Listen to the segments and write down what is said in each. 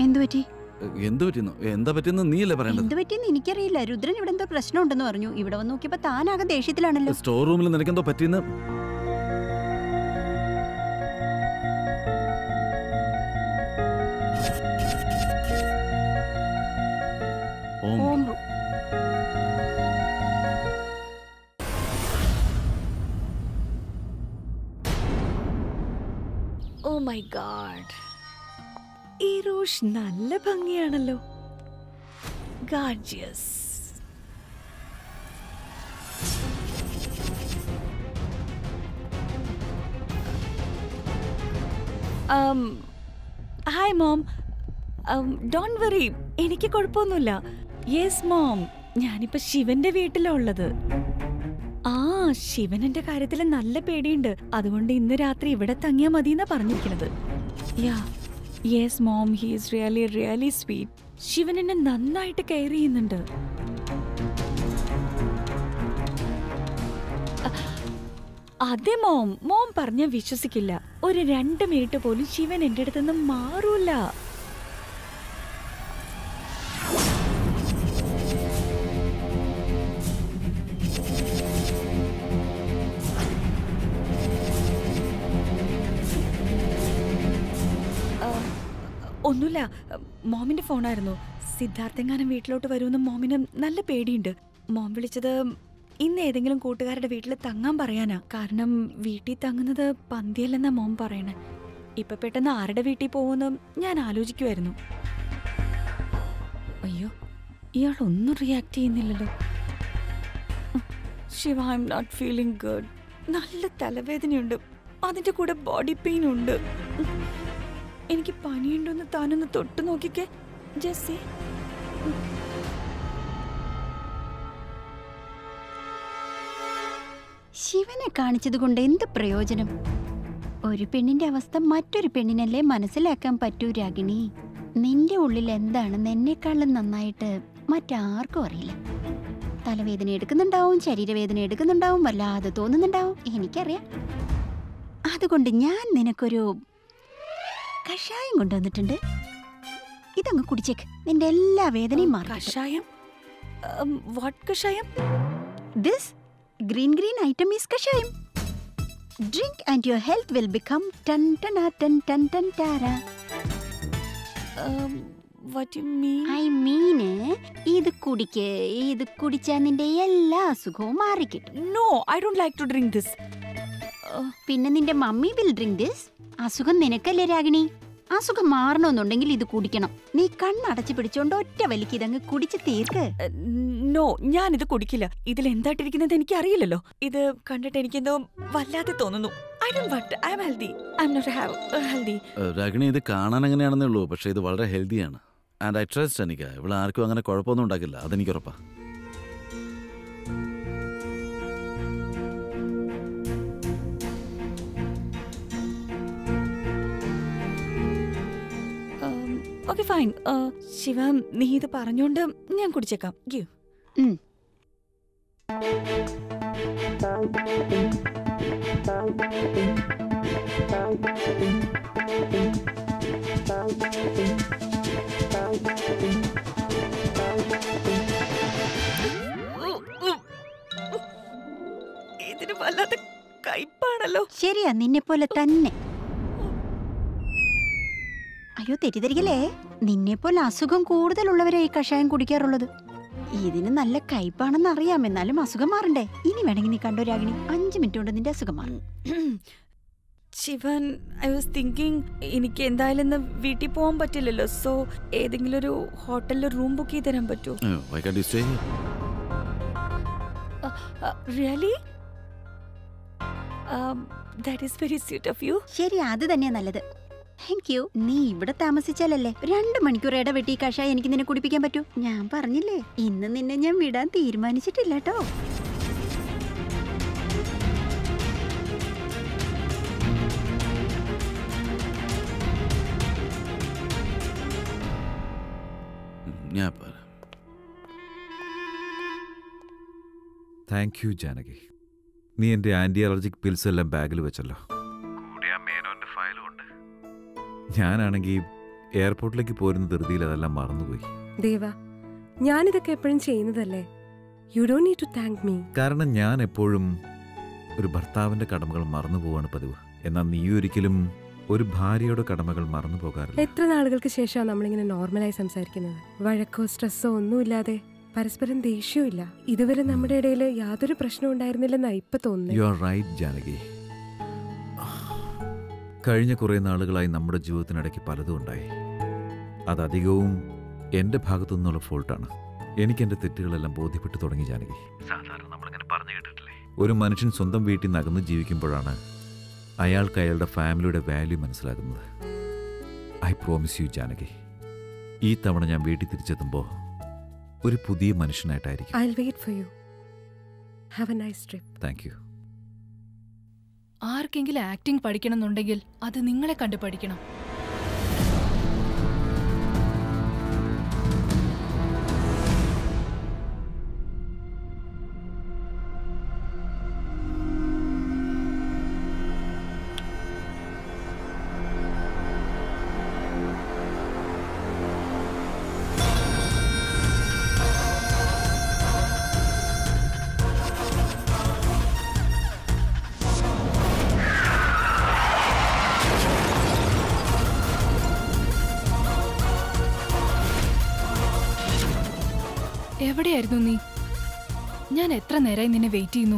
എന്തു പറ്റി എന്ത് പറ്റുന്നു എന്താ പറ്റുന്ന നീയല്ലേ പറയേണ്ടത് എന്തു പറ്റിയെന്ന് എനിക്കറിയില്ല രുദ്രൻ ഇവിടെ എന്തോ പ്രശ്നമുണ്ടെന്ന് പറഞ്ഞു ഇവിടെ വന്ന് നോക്കിയപ്പോ താനാകെ ദേഷ്യത്തിലാണല്ലോ സ്റ്റോർ റൂമിൽ നിനക്കെന്തോ പറ്റിയെന്ന് ഓം ഓം ഓ മൈ ഗാഡ് ഈ റോഷ് നല്ല ഭംഗിയാണല്ലോ gorgeous hi mom don't worry എനിക്ക് കുഴപ്പമൊന്നുമില്ല യെസ് മോം ഞാനിപ്പോ ശിവന്റെ വീട്ടിലാ ഉള്ളത് ആ ശിവനന്റെ കാര്യത്തിൽ നല്ല പേടിയുണ്ട് അതുകൊണ്ട് ഇന്ന് രാത്രി ഇവിടെ തങ്ങിയാ മതിയെന്നാ പറഞ്ഞിരിക്കുന്നത് yeah yes mom he's really really sweet Shivan എന്നെ നന്നായിട്ട് കെയർ ചെയ്യുന്നുണ്ട് അ- അതെ മോം മോം പറഞ്ഞ വിശ്വസിക്കില്ല ഒരു രണ്ട് മിനിറ്റ് പോലും ശിവൻ എന്റെ അടുത്ത് നിന്ന് മാറൂല ആ, ഒന്നുമില്ല മോമിന്റെ ഫോണായിരുന്നു സിദ്ധാർത്ഥെങ്ങാനും വീട്ടിലോട്ട് വരുമെന്ന് മോമിന് നല്ല പേടിയുണ്ട് മോം വിളിച്ചത് ഇന്ന് ഏതെങ്കിലും കൂട്ടുകാരുടെ വീട്ടിൽ തങ്ങാൻ പറയാനാ കാരണം വീട്ടിൽ തങ്ങുന്നത് പന്തിയല്ലെന്നാ മോം പറയണേ ഇപ്പൊ പെട്ടെന്ന് ആരുടെ വീട്ടിൽ പോകുമെന്ന് ഞാൻ ആലോചിക്കുമായിരുന്നു അയ്യോ ഇയാൾ ഒന്നും റിയാക്ട് ചെയ്യുന്നില്ലല്ലോ Shiva I M not feeling good നല്ല തലവേദനയുണ്ട് അതിന്റെ കൂടെ ബോഡി പെയിൻ ഉണ്ട് എനിക്ക് പനിയുണ്ടോന്ന് താനൊന്ന് തൊട്ട് നോക്കിക്കേ ജെസ്സി ശിവനെ കാണിച്ചത് കൊണ്ട് എന്ത് പ്രയോജനം ഒരു പെണ്ണിന്റെ അവസ്ഥ മറ്റൊരു പെണ്ണിനല്ലേ മനസ്സിലാക്കാൻ പറ്റൂ രാഗിണി നിന്റെ ഉള്ളിൽ എന്താണെന്ന് എന്നെക്കാളും നന്നായിട്ട് മറ്റാർക്കും അറിയില്ല തലവേദന എടുക്കുന്നുണ്ടാവും ശരീരവേദന എടുക്കുന്നുണ്ടാവും വല്ലാതെ തോന്നുന്നുണ്ടാവും എനിക്കറിയാം അതുകൊണ്ട് ഞാൻ നിനക്കൊരു കഷായം കൊണ്ടുവന്നിട്ടുണ്ട് ഇതങ്ങ് കുടിച്ചേക്ക് നിന്റെ എല്ലാ വേദനയും മാറി കഷായം വാട്ട് കഷായം This green green item is kashayam. Drink and your health will become tan tana tan tan tan tara. What you mean I mean ഇത് കുടിക്ക് ഇത് കുടിച്ചാ നിന്റെ എല്ലാ അസുഖവും മാറിക്കിട്ടും no I don't like to drink this പിന്നെ നിന്റെ മമ്മി വിൽ ഡ്രിങ്ക് ദിസ് അസുഖം നിനക്കല്ലേ രാഗിണി അസുഖം മാറണമെന്നുണ്ടെങ്കിൽ ഇത് കുടിക്കണം നീ കണ്ണടച്ച് പിടിച്ചോണ്ട് ഒറ്റ വലിക്ക് ഇതങ്ങ് കുടിച്ച് തീർക്ക് നോ ഞാൻ ഇത് കുടിക്കില്ല ഇതിൽ എന്തായിട്ടിരിക്കുന്നത് എനിക്ക് അറിയില്ലല്ലോ ഇത് കണ്ടിട്ട് എനിക്കെന്തോ വല്ലാതെ തോന്നുന്നു I don't want I am healthy I M not have healthy ഏഹ്, രാഗിണി ഇത് കാണാൻ എങ്ങനെയാണെന്നേ ഉള്ളൂ പക്ഷേ ഇത് വളരെ ഹെൽത്തിയാണ് ആൻഡ് ഐ ട്രസ്റ്റ് എനിക്ക് ഇവിടെ ആർക്കും അങ്ങനെ കുഴപ്പമൊന്നും ഉണ്ടാക്കില്ല അതെനിക്ക് ഉറപ്പാ ഓക്കെ ഫൈൻ ശിവ നീ ഇത് പറഞ്ഞോണ്ട് ഞാൻ കുടിച്ചേക്കാം ഗീവ് ഉം. ഇതിന് വല്ലാത്ത കയ്പാണല്ലോ ശരിയാ നിന്നെ പോലെ തന്നെ അയ്യോ തെറ്റിദ്ധരിക്കലേ നിന്നെ പോലെ അസുഖം കൂടുതലുള്ളവരെ ഈ കഷായം കുടിക്കാറുള്ളത് ഇതിന് നല്ല കയ്പാണെന്ന് അറിയാം എന്നാലും അസുഖം മാറണ്ടേ ഇനി വേണമെങ്കിൽ നീ കണ്ടോ രാഗിണി അഞ്ചു മിനിറ്റ് കൊണ്ട് നിന്റെ അസുഖം മാറും ശിവൻ ഐ വാസ് തിങ്കിങ് എനിക്ക് എന്തായാലും ഇന്ന് വീട്ടിൽ പോകാൻ പറ്റില്ലല്ലോ സോ ഏതെങ്കിലും ഒരു ഹോട്ടലിൽ റൂം ബുക്ക് ചെയ്ത് തരാൻ പറ്റുമോ why can you stay really that is very sweet of you ശരി അത് തന്നെയാ നല്ലത് താങ്ക് യു നീ ഇവിടെ താമസിച്ചാലല്ലേ രണ്ട് മണിക്കൂർ ഇടവെട്ടി ഈ കഷായം എനിക്ക് നിന്നെ കുടിപ്പിക്കാൻ പറ്റൂ ഞാൻ പറഞ്ഞില്ലേ ഇന്ന് നിന്നെ ഞാൻ വിടാൻ തീരുമാനിച്ചിട്ടില്ല കേട്ടോ ഞാൻ പറയാം താങ്ക് യു ജാനകി നീ എൻ്റെ ആൻറ്റി അലർജിക് പിൽസ് എല്ലാം ബാഗിൽ വെച്ചല്ലോ ഞാനാണെങ്കിൽ എയർപോർട്ടിലേക്ക് പോരുന്ന ധൃതിയിൽ അതെല്ലാം മറന്നുപോയി ദേവ ഞാനിതൊക്കെ എപ്പോഴും ചെയ്യുന്നതല്ലേ you don't need to thank me കാരണം ഞാൻ എപ്പോഴും ഒരു ഭർത്താവിന്റെ കടമകൾ മറന്നു പോവാണ് പതിവ് എന്നാൽ നീ ഒരിക്കലും ഒരു ഭാര്യയുടെ കടമകൾ മറന്നു പോകാറില്ല എത്ര നാളുകൾക്ക് ശേഷമാണ് നമ്മളിങ്ങനെ നോർമലായി സംസാരിക്കുന്നത് വഴക്കോ സ്ട്രെസ്സോ ഒന്നുമില്ലാതെ പരസ്പരം ദേഷ്യവും ഇല്ല ഇതുവരെ നമ്മുടെ ഇടയിൽ യാതൊരു പ്രശ്നവും ഉണ്ടായിരുന്നില്ലെന്നാ ഇപ്പൊ യു തോന്നുന്നു ആർ റൈറ്റ് ജാനകി കഴിഞ്ഞ കുറേ നാളുകളായി നമ്മുടെ ജീവിതത്തിനിടയ്ക്ക് പലതും ഉണ്ടായി അതധികവും എൻ്റെ ഭാഗത്തു നിന്നുള്ള ഫോൾട്ടാണ് എനിക്ക് എൻ്റെ തെറ്റുകളെല്ലാം ബോധ്യപ്പെട്ടു തുടങ്ങി ജാനകി സാധാരണ നമ്മളിങ്ങനെ പറഞ്ഞു കേട്ടിട്ടില്ലേ ഒരു മനുഷ്യൻ സ്വന്തം വീട്ടിൽ നിന്ന് അകന്ന് ജീവിക്കുമ്പോഴാണ് അയാൾക്ക് അയാളുടെ ഫാമിലിയുടെ വാല്യൂ മനസ്സിലാകുന്നത് ഐ പ്രോമിസ് യു ജാനകി ഈ തവണ ഞാൻ വീട്ടിൽ തിരിച്ചെത്തുമ്പോൾ ഒരു പുതിയ മനുഷ്യനായിട്ടായിരിക്കും I wait for you have a nice trip thank you ആർക്കെങ്കിലും ആക്ടിംഗ് പഠിക്കണമെന്നുണ്ടെങ്കിൽ അത് നിങ്ങളെ കണ്ട് പഠിക്കണം എവിടെയായിരുന്നു നീ ഞാൻ എത്ര നേരമായി നിന്നെ വെയിറ്റ് ചെയ്യുന്നു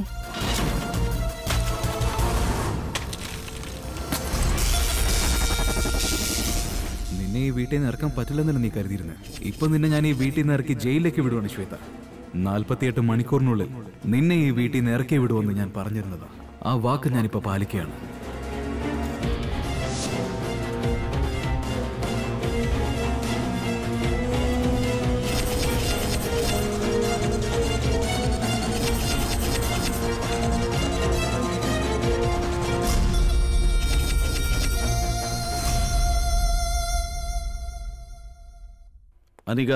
നിന്നെ ഈ വീട്ടിൽ നിന്ന് ഇറക്കാൻ പറ്റില്ലെന്നല്ല നീ കരുതിയിരുന്നത് ഇപ്പൊ നിന്നെ ഞാൻ ഈ വീട്ടിൽ നിന്ന് ഇറക്കി ജയിലിലേക്ക് വിടുവാണ് ശ്വേത നാൽപ്പത്തിയെട്ട് മണിക്കൂറിനുള്ളിൽ നിന്നെ ഈ വീട്ടിൽ നിന്ന് ഇറക്കി വിടുമെന്ന് ഞാൻ പറഞ്ഞിരുന്നതാ ആ വാക്ക് ഞാനിപ്പോ പാലിക്കുകയാണ് അനിക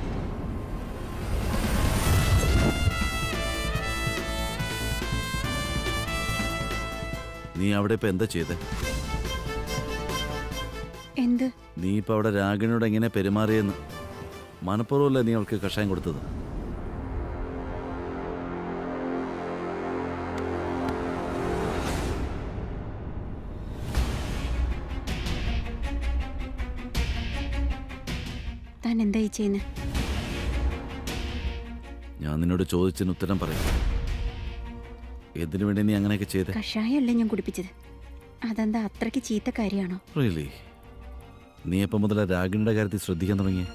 നീ അവിടെ ഇപ്പൊ എന്താ ചെയ്തേ എന്ത് നീ ഇപ്പൊ അവിടെ രാഗിണിയോട് എങ്ങനെ പെരുമാറിയെന്ന് മനഃപൂർവ്വമല്ലേ നീ അവൾക്ക് കഷായം കൊടുത്തത് താൻ എന്തായി ചെയ്യുന്നത് ഞാൻ നിന്നോട് ചോദിച്ചതിന് ഉത്തരം പറയാം എന്തിനു വേണ്ടി നീ അങ്ങനെയൊക്കെ ചെയ്തേ കഷായമല്ലേ ഞാൻ കുടിപ്പിച്ചത് അതെന്താ അത്രയ്ക്ക് ചീത്ത കാര്യമാണോ റിയലി നീ എപ്പം മുതലാ രാഗിണിയുടെ കാര്യത്തിൽ ശ്രദ്ധിക്കാൻ തുടങ്ങിയേ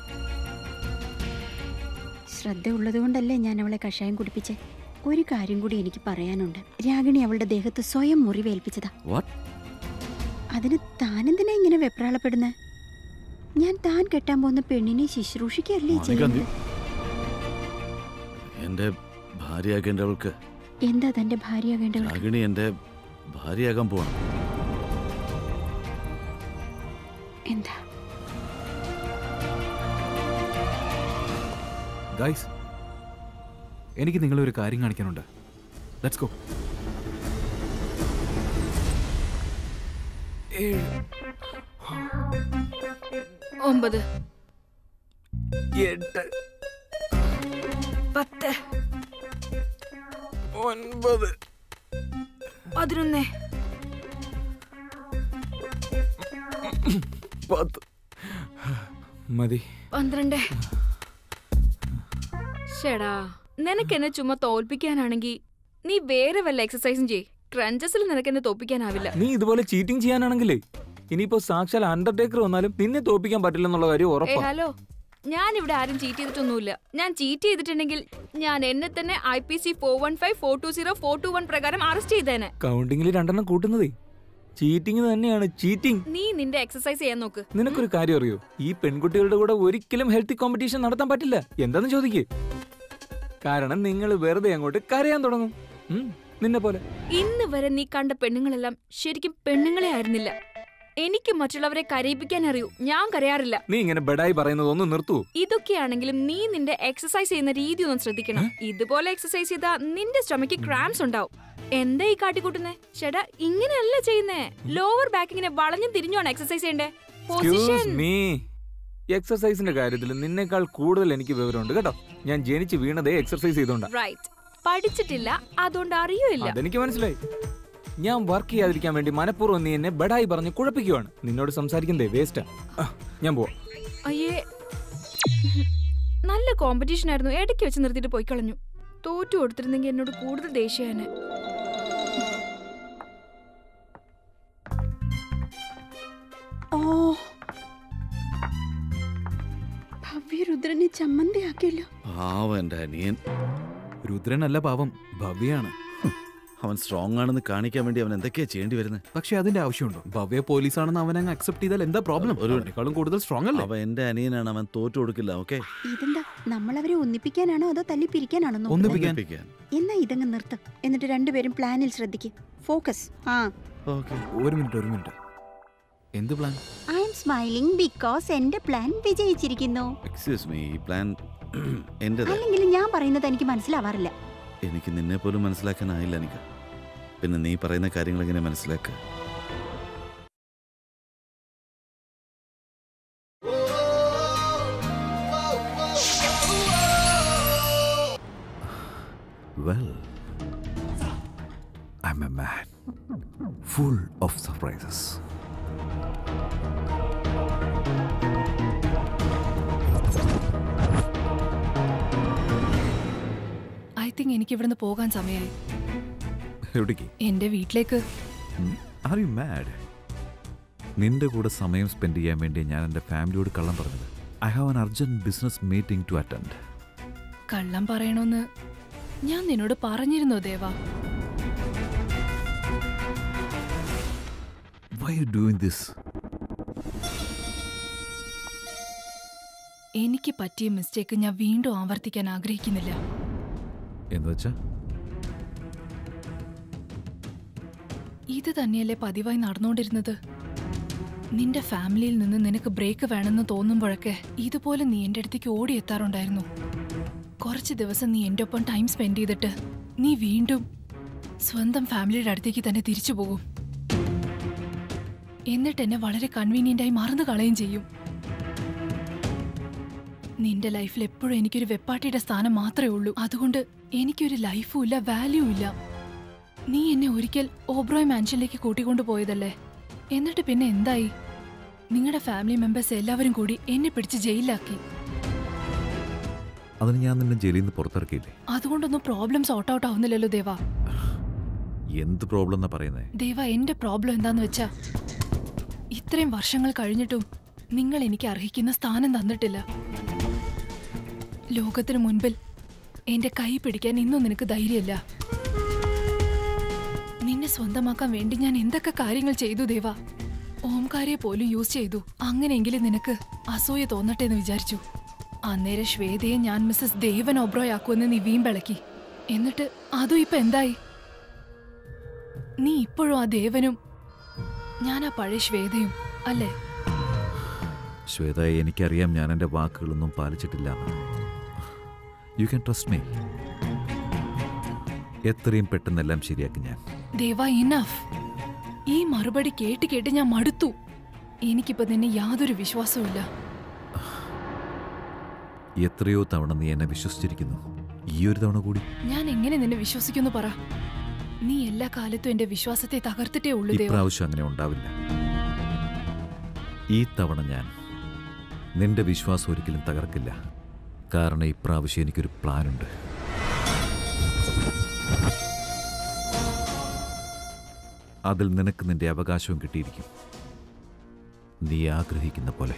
ശ്രദ്ധ ഉള്ളതുകൊണ്ടല്ലേ ഞാൻ അവളെ കഷായം കുടിപ്പിച്ചേ ഒരു കാര്യം കൂടി എനിക്ക് പറയാനുണ്ട് രാഗിണി അവളുടെ ദേഹത്ത് സ്വയം മുറിവേൽപ്പിച്ചതാ വാട്ട് അതിന് താനെന്തിനാ ഇങ്ങനെ വെപ്രാളപ്പെടുന്നത് ഞാൻ താൻ കെട്ടാൻ പോകുന്ന പെണ്ണിനെ ശുശ്രൂഷിക്കല്ലേ മാണിക, ചെയ്യുന്നത് നീ- എന്റെ ഭാര്യയാകേണ്ടവൾക്ക് എന്താ തന്റെ ഭാര്യയാകേണ്ടവൾ രാഗിണി എന്റെ ഭാര്യയാകാൻ പോവാണ് എന്താ ഗൈസ് എനിക്ക് നിങ്ങളെ ഒരു കാര്യം കാണിക്കാനുണ്ട് ലെറ്റ്സ് ഗോ ഒമ്പത് എട്ട് പത്ത് ഒൻപത് പതിനൊന്ന് പത്ത് മതി പന്ത്രണ്ട് ഷെടാ നിനക്ക് എന്നെ ചുമ്മാ തോൽപ്പിക്കാനാണെങ്കിൽ നീ വേറെ വല്ല എക്സസൈസും ചെയ് ക്രഞ്ചസിൽ നിനക്ക് എന്നെ തോൽപ്പിക്കാനാവില്ല നീ ഇതുപോലെ ചീറ്റിംഗ് ചെയ്യാനാണെങ്കിലേ ഇനിയിപ്പോ സാക്ഷാൽ അണ്ടർടേക്കർ വന്നാലും നിന്നെ തോപ്പിക്കാൻ പറ്റില്ലെന്നുള്ള കാര്യം ഏ ഉറപ്പാ ഹലോ ഞാൻ ഇവിടെ ആരും ചീറ്റ് ചെയ്തിട്ടൊന്നുമില്ല ഞാൻ ചീറ്റ് ചെയ്തിട്ടുണ്ടെങ്കിൽ ഞാൻ എന്നെ തന്നെ I P C four one five four two zero four two one പ്രകാരം അറസ്റ്റ് ചെയ്തേനെ കൗണ്ടിങ്ങിൽ രണ്ടെണ്ണം കൂട്ടുന്നതേ ചീറ്റിംഗ് തന്നെയാണ് ചീറ്റിംഗ് നീ നിന്റെ എക്സസൈസ് ചെയ്യാൻ നോക്ക് നിനക്കൊരു കാര്യം അറിയോ ഈ പെൺകുട്ടികളുടെ കൂടെ ഒരിക്കലും ഹെൽത്തി കോമ്പറ്റീഷൻ നടത്താൻ പറ്റില്ല എന്താന്ന് ചോദിക്കേ കാരണം നിങ്ങൾ വെറുതെ അങ്ങോട്ട് കരയാൻ തുടങ്ങും ഉം, നിന്നെ പോലെ ഇന്ന് വരെ നീ കണ്ട പെണ്ണുങ്ങളെല്ലാം ശരിക്കും പെണ്ണുങ്ങളെ ആയിരുന്നില്ല എനിക്ക് മറ്റുള്ളവരെ കരയിപ്പിക്കാൻ അറിയൂ ഞാൻ കരയാറില്ല നീ ഇങ്ങനെ ബെഡായി പറയുന്നത് ഒന്ന് നിർത്തൂ ഇതൊക്കെയാണെങ്കിലും നീ നിന്റെ എക്സസൈസ് ചെയ്യുന്ന രീതി ഒന്ന് ശ്രദ്ധിക്കണം ഇതുപോലെ എക്സസൈസ് ചെയ്താൽ നിന്റെ സ്റ്റൊമക്ക് ക്രാംസ് ഉണ്ടാവും എന്താ ഈ കാട്ടിക്കൂട്ടുന്നേ ചേട്ടാ ഇങ്ങനെയല്ല ചെയ്യുന്നേ ലോവർ ബാക്ക് ഇങ്ങനെ വളഞ്ഞും തിരിഞ്ഞാണ് എക്സസൈസ് ചെയ്യണ്ടേ Excuse പൊസിഷൻ me. എക്സർസൈസിന്റെ കാര്യത്തിൽ നിന്നേക്കാൾ കൂടുതൽ എനിക്ക് വിവരമുണ്ട് കേട്ടോ ഞാൻ ജനിച്ച് വീണതേ എക്സർസൈസ് ചെയ്തോണ്ടാ റൈറ്റ് പഠിച്ചിട്ടില്ല അതുകൊണ്ട് അറിയൂല്ല അതെനിക്ക് മനസ്സിലായി ഞാൻ വർക്ക് ചെയ്യാതിരിക്കാൻ വേണ്ടി മനഃപൂർവ്വം നീ എന്നെ ബഡായി പറഞ്ഞ് കുഴപ്പിക്കുവാണ് നിന്നോട് സംസാരിക്കുന്നതേ വേസ്റ്റാ ഞാൻ പോവാ അയ്യേ നല്ല കോമ്പറ്റീഷൻ ആയിരുന്നു ഇടയ്ക്ക് വെച്ച് നിർത്തിയിട്ട് പോയി കളഞ്ഞു തോറ്റു കൊടുത്തിരുന്നെങ്കിൽ എന്നോട് കൂടുതൽ ദേഷ്യാണ് ഓ ഭവ്യ രുദ്രനെ ചമ്മന്തിയാക്കിയല്ലോ പാവം എൻ്റെ അനിയൻ രുദ്രനല്ല പാവം ഭവ്യാണ് അവൻ സ്ട്രോങ് ആണെന്ന് കാണിക്കാൻ വേണ്ടി അവൻ എന്തൊക്കെയാ ചെയ്യേണ്ടി വരുന്നത് പക്ഷെ അതിന്റെ ആവശ്യമുണ്ടോ ഭവ്യ പോലീസാണെന്ന് അവൻ അങ്ങ് അക്സെപ്റ്റ് ചെയ്താൽ എന്താ പ്രോബ്ലം ഒരു- അവനേക്കാളും കൂടുതൽ സ്ട്രോങ് അല്ലേ അവൻ എൻ്റെ അനിയനാണ് അവൻ തോറ്റു കൊടുക്കില്ല ഓക്കെ ഇതെന്താ നമ്മൾ അവരെ ഒന്നിപ്പിക്കാനാണോ അതോ തല്ലി പിരിക്കാനാണോ നോക്കുന്നത്? ഒന്നിപ്പിക്കാൻ. ഒന്നിപ്പിക്കാൻ എന്നാ ഇതങ്ങ് നിർത്ത് എന്നിട്ട് രണ്ടുപേരും പ്ലാനിൽ ശ്രദ്ധിക്കും ഫോക്കസ് ആ ഓക്കെ ഒരു മിനിറ്റ് ഒരു മിനിറ്റ് എന്ത് plan I am smiling because എന്റെ പ്ലാൻ വിജയിച്ചിരിക്കുന്നു എക്സ്ക്യൂസ് മീ ഈ പ്ലാൻ എൻ്റെതാ അല്ലെങ്കിൽ ഞാൻ പറയുന്നത് എനിക്ക് മനസ്സിലാവാറില്ല എനിക്ക് നിന്നെ പോലും മനസ്സിലാക്കാനായില്ല എനിക്ക് പിന്നെ നീ പറയുന്ന കാര്യങ്ങൾ എങ്ങനെ മനസ്സിലാക്കുക Well, I'm a man full of surprises. I think എനിക്ക് ഇവിടുന്ന് പോകാൻ സമയമായി എവിടേക്ക് എന്റെ വീട്ടിലേക്ക് ആർ യു മാഡ് നിന്റെ കൂടെ സമയം സ്പെൻഡ് ചെയ്യാൻ വേണ്ടി ഞാൻ എൻ്റെ ഫാമിലിയോട് കള്ളം പറഞ്ഞത് I have an urgent business meeting to attend കള്ളം പറയണമെന്ന് ഞാൻ നിന്നോട് പറഞ്ഞിരുന്നോ Deva why you doing this എനിക്ക് പറ്റിയ മിസ്റ്റേക്ക് ഞാൻ വീണ്ടും ആവർത്തിക്കാൻ ആഗ്രഹിക്കുന്നില്ല എന്ന് വെച്ചാ ഇത് തന്നെയല്ലേ പതിവായി നടന്നുകൊണ്ടിരുന്നത് നിന്റെ ഫാമിലിയിൽ നിന്ന് നിനക്ക് ബ്രേക്ക് വേണമെന്ന് തോന്നുമ്പോഴൊക്കെ ഇതുപോലെ നീ എൻ്റെ അടുത്തേക്ക് ഓടിയെത്താറുണ്ടായിരുന്നു കുറച്ച് ദിവസം നീ എൻ്റെ ഒപ്പം ടൈം സ്പെൻഡ് ചെയ്തിട്ട് നീ വീണ്ടും സ്വന്തം ഫാമിലിയുടെ അടുത്തേക്ക് തന്നെ തിരിച്ചു പോകും എന്നിട്ട് എന്നെ വളരെ കൺവീനിയൻ്റായി മറന്നു കളയും ചെയ്യും നിന്റെ ലൈഫിൽ എപ്പോഴും എനിക്കൊരു വെപ്പാട്ടിയുടെ സ്ഥാനം മാത്രമേ ഉള്ളൂ അതുകൊണ്ട് എനിക്കൊരു ലൈഫും ഇല്ല വാല്യൂ ഇല്ല നീ എന്നെ ഒരിക്കൽ ഓബ്രോയ് മാൻഷനിലേക്ക് കൂട്ടിക്കൊണ്ടു പോയതല്ലേ എന്നിട്ട് പിന്നെ എന്തായി നിങ്ങളുടെ ഫാമിലി മെമ്പേഴ്സ് എല്ലാവരും കൂടി എന്നെ പിടിച്ച് ജയിലിലാക്കി അതിന് ഞാൻ നിന്നെ ജയിലിൽ നിന്ന് പുറത്തിറക്കിയില്ലേ അതുകൊണ്ടൊന്നും പ്രോബ്ലം സോർട്ട് ഔട്ട് ആവുന്നില്ലല്ലോ ദേവ എന്ത് പ്രോബ്ലം എന്നാ പറയുന്നേ ദേവ എന്റെ പ്രോബ്ലം എന്താന്ന് വെച്ചാ ഇത്രയും വർഷങ്ങൾ കഴിഞ്ഞിട്ടും നിങ്ങൾ എനിക്ക് അർഹിക്കുന്ന സ്ഥാനം തന്നിട്ടില്ല ലോകത്തിന് മുൻപിൽ എന്റെ കൈ പിടിക്കാൻ ഇന്നും നിനക്ക് ധൈര്യമില്ല നിന്നെ സ്വന്തമാക്കാൻ വേണ്ടി ഞാൻ എന്തൊക്കെ കാര്യങ്ങൾ ചെയ്തു ദേവ ഓംകാരെ പോലും യൂസ് ചെയ്തു അങ്ങനെയെങ്കിലും നിനക്ക് അസൂയ തോന്നട്ടെ എന്ന് വിചാരിച്ചു അന്നേരം ശ്വേതയെ ഞാൻ മിസ്സസ് ദേവൻ ഒബ്രോയാക്കുമെന്ന് നീ വീമ്പിളക്കി എന്നിട്ട് അതും ഇപ്പൊ എന്തായി നീ ഇപ്പോഴും ആ ദേവനും ഞാൻ ആ പഴയ ശ്വേതയും അല്ലേ ശ്വേത എനിക്കറിയാം ഞാൻ എൻ്റെ വാക്കുകളൊന്നും പാലിച്ചിട്ടില്ല യു ക്യാൻ ട്രസ്റ്റ് മീ എത്രയും പെട്ടെന്നെല്ലാം ശരിയാക്കി ഞാൻ ദേവ ഇനഫ് ഈ മറുപടി കേട്ട് കേട്ട് ഞാൻ മടുത്തു എനിക്കിപ്പോ നിന്നെ യാതൊരു വിശ്വാസവും എത്രയോ തവണ നീ എന്നെ വിശ്വസിച്ചിരിക്കുന്നു ഈ ഒരു തവണ കൂടി ഞാൻ എങ്ങനെ നിന്നെ വിശ്വസിക്കുന്നു പറ നീ എല്ലാ കാലത്തും എന്റെ വിശ്വാസത്തെ തകർത്തിട്ടേ ഉള്ളൂ ദേവ ഇപ്രാവശ്യം അങ്ങനെ ഉണ്ടാവില്ല ഈ തവണ ഞാൻ നിന്റെ വിശ്വാസം ഒരിക്കലും തകർക്കില്ല കാരണം ഇപ്രാവശ്യം എനിക്കൊരു പ്ലാനുണ്ട് അതിൽ നിനക്ക് നിന്റെ അവകാശവും കിട്ടിയിരിക്കും നീ ആഗ്രഹിക്കുന്ന പോലെ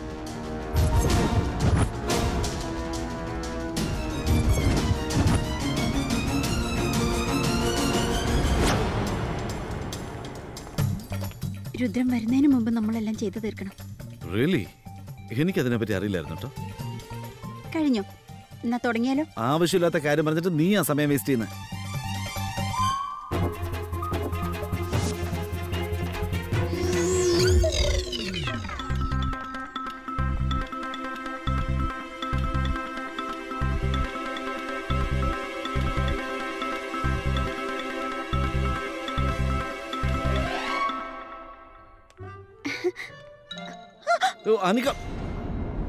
രുദ്രൻ വരുന്നതിന് മുമ്പ് നമ്മളെല്ലാം ചെയ്തു തീർക്കണം റിയലി എനിക്കതിനെപ്പറ്റി അറിയില്ലായിരുന്നു കേട്ടോ കഴിഞ്ഞോ എന്നാ തുടങ്ങിയാലോ ആവശ്യമില്ലാത്ത കാര്യം പറഞ്ഞിട്ട് നീ ആ സമയം വേസ്റ്റ് ചെയ്യുന്നത് ഓ, അനിക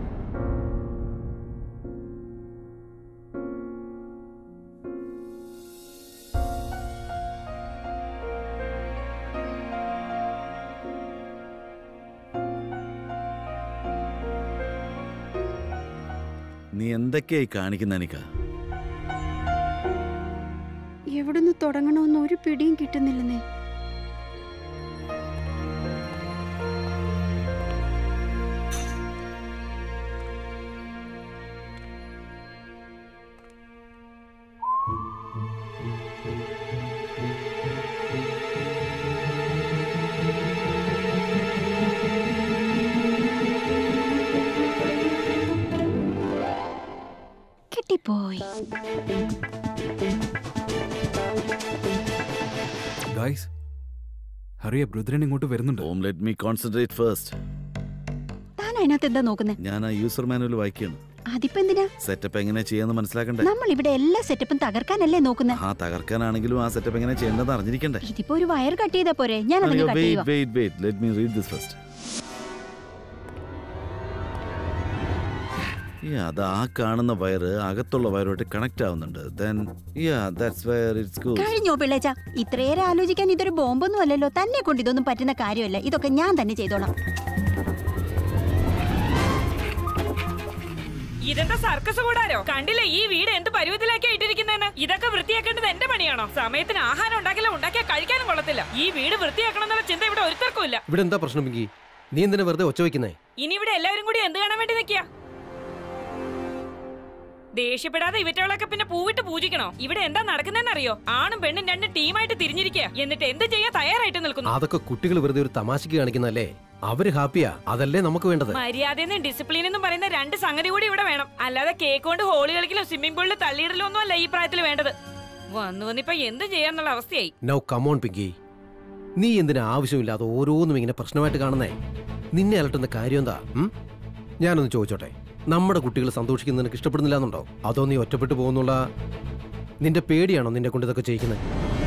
എന്തൊക്കെയായി കാണിക്കുന്ന അനിക്ക എവിടുന്ന് തുടങ്ങണമെന്ന് ഒരു പിടിയും കിട്ടുന്നില്ലെന്നേ കിട്ടിപ്പോയി ഗായ്സ് ഹറിയ ബ്രുദ്രൻ ഇങ്ങോട്ട് വരുന്നുണ്ട് home let me concentrate first താൻ അതിനകത്ത് എന്താ നോക്കുന്നേ ഞാൻ ആ യൂസർ മാനുവൽ വായിക്കുകയാണ് അതിപ്പോ എന്തിനാ സെറ്റപ്പ് എങ്ങനെ ചെയ്യാന്ന് മനസ്സിലാക്കണ്ടേ നമ്മൾ ഇവിടെ എല്ലാ സെറ്റപ്പും തകർക്കാനല്ലേ നോക്കുന്നത് ആ തകർക്കാനാണെങ്കിലും ആ സെറ്റപ്പ് എങ്ങനെ ചെയ്യേണ്ടതെന്ന് അറിഞ്ഞിരിക്കണ്ടേ ഇതിപ്പോ ഒരു വയർ കട്ട് ചെയ്താ പോരെ ഞാൻ അതിന് കട്ട് വെയിറ്റ് ചെയ്യുക wait wait let me read this first അത് ആ കാണുന്ന വയറ് അകത്തുള്ള വയറുമായിട്ട് കണക്ട് ആവുന്നുണ്ട് then yeah that's where it's good കഴിഞ്ഞോ പിള്ളേച്ച ഇത്രയേറെ ആലോചിക്കാൻ ഇതൊരു ബോംബൊന്നും അല്ലല്ലോ തന്നെ കൊണ്ട് ഇതൊന്നും പറ്റുന്ന കാര്യമല്ല ഇതൊക്കെ ഞാൻ തന്നെ ചെയ്തോളാം ഇതെന്താ സർക്കസ് കൂടാരോ കണ്ടില്ലേ ഈ വീട് എന്ത് പരുവത്തിലാക്കി ഇട്ടിരിക്കുന്നതെന്ന് ഇതൊക്കെ വൃത്തിയാക്കേണ്ടത് എന്റെ പണിയാണോ സമയത്തിന് ആഹാരം ഉണ്ടാക്കില്ല ഉണ്ടാക്കിയാൽ കഴിക്കാനും കൊള്ളത്തില്ല ഈ വീട് വൃത്തിയാക്കണം എന്നുള്ള ചിന്ത ഇവിടെ ഒരുത്തർക്കും ഇല്ല ഇവിടെ എന്താ പ്രശ്നം പിങ്കി നീ എന്തിനാ വെറുതെ ഒച്ച വെക്കുന്നേ ഇനി ഇവിടെ എല്ലാവരും കൂടി എന്ത് കാണാൻ വേണ്ടി നിൽക്കുക ദേഷ്യപ്പെടാതെ ഇവറ്റകളൊക്കെ പിന്നെ പൂവിട്ട് പൂജിക്കണോ ഇവിടെ എന്താ നടക്കുന്നതെന്നറിയോ ആണും പെണ്ണും രണ്ട് ടീമായിട്ട് തിരിഞ്ഞിരിക്കുക എന്നിട്ട് എന്ത് ചെയ്യാൻ തയ്യാറായിട്ട് നിൽക്കുന്നു അതൊക്കെ കുട്ടികൾ വെറുതെ ഒരു തമാശക്ക് കാണിക്കുന്നല്ലേ അവര് ഹാപ്പിയാ അതല്ലേ നമുക്ക് വേണ്ടത് മര്യാദയെന്നും ഡിസിപ്ലിൻ എന്നും പറയുന്ന രണ്ട് സംഗതി കൂടി ഇവിടെ വേണം അല്ലാതെ കേക്ക് കൊണ്ട് ഹോളി കളിക്കലോ സ്വിമ്മിംഗ് പൂളിൽ തള്ളിയിടലോ ഒന്നും അല്ല ഈ പ്രായത്തിൽ വേണ്ടത് വന്നു വന്നിപ്പോ എന്ത് ചെയ്യാന്നുള്ള അവസ്ഥയായി നൗ കമോൺ പിങ്കി നീ എന്തിനാ ആവശ്യമില്ലാതെ ഓരോന്നും ഇങ്ങനെ പ്രശ്നമായിട്ട് കാണുന്നേ നിന്നെ അലട്ടുന്ന കാര്യം എന്താ ഉം? ഞാനൊന്ന് ചോദിച്ചോട്ടെ നമ്മുടെ കുട്ടികൾ സന്തോഷിക്കുന്നത് നിനക്ക് ഇഷ്ടപ്പെടുന്നില്ല എന്നുണ്ടോ അതോ നീ ഒറ്റപ്പെട്ടു പോകുന്നുള്ള നിന്റെ പേടിയാണോ നിന്നെ കൊണ്ട് ഇതൊക്കെ ചെയ്യിക്കുന്നത്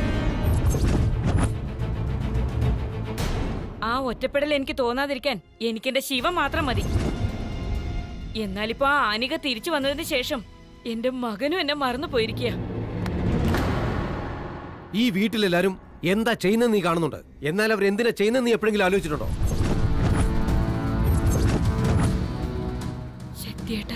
ആ ഒറ്റപ്പെടൽ എനിക്ക് തോന്നാതിരിക്കാൻ എനിക്കെന്റെ ശിവൻ മാത്രം മതി എന്നാലിപ്പോ ആ ആനിക തിരിച്ചു വന്നതിന് ശേഷം എന്റെ മകനും എന്നെ മറന്നു പോയിരിക്കുക ഈ വീട്ടിലെല്ലാരും എന്താ ചെയ്യുന്നത് നീ കാണുന്നുണ്ട് എന്നാൽ അവർ എന്തിനാ ചെയ്യുന്നത് നീ എപ്പോഴെങ്കിലും ആലോചിച്ചിട്ടുണ്ടോ ശക്തിയേട്ടാ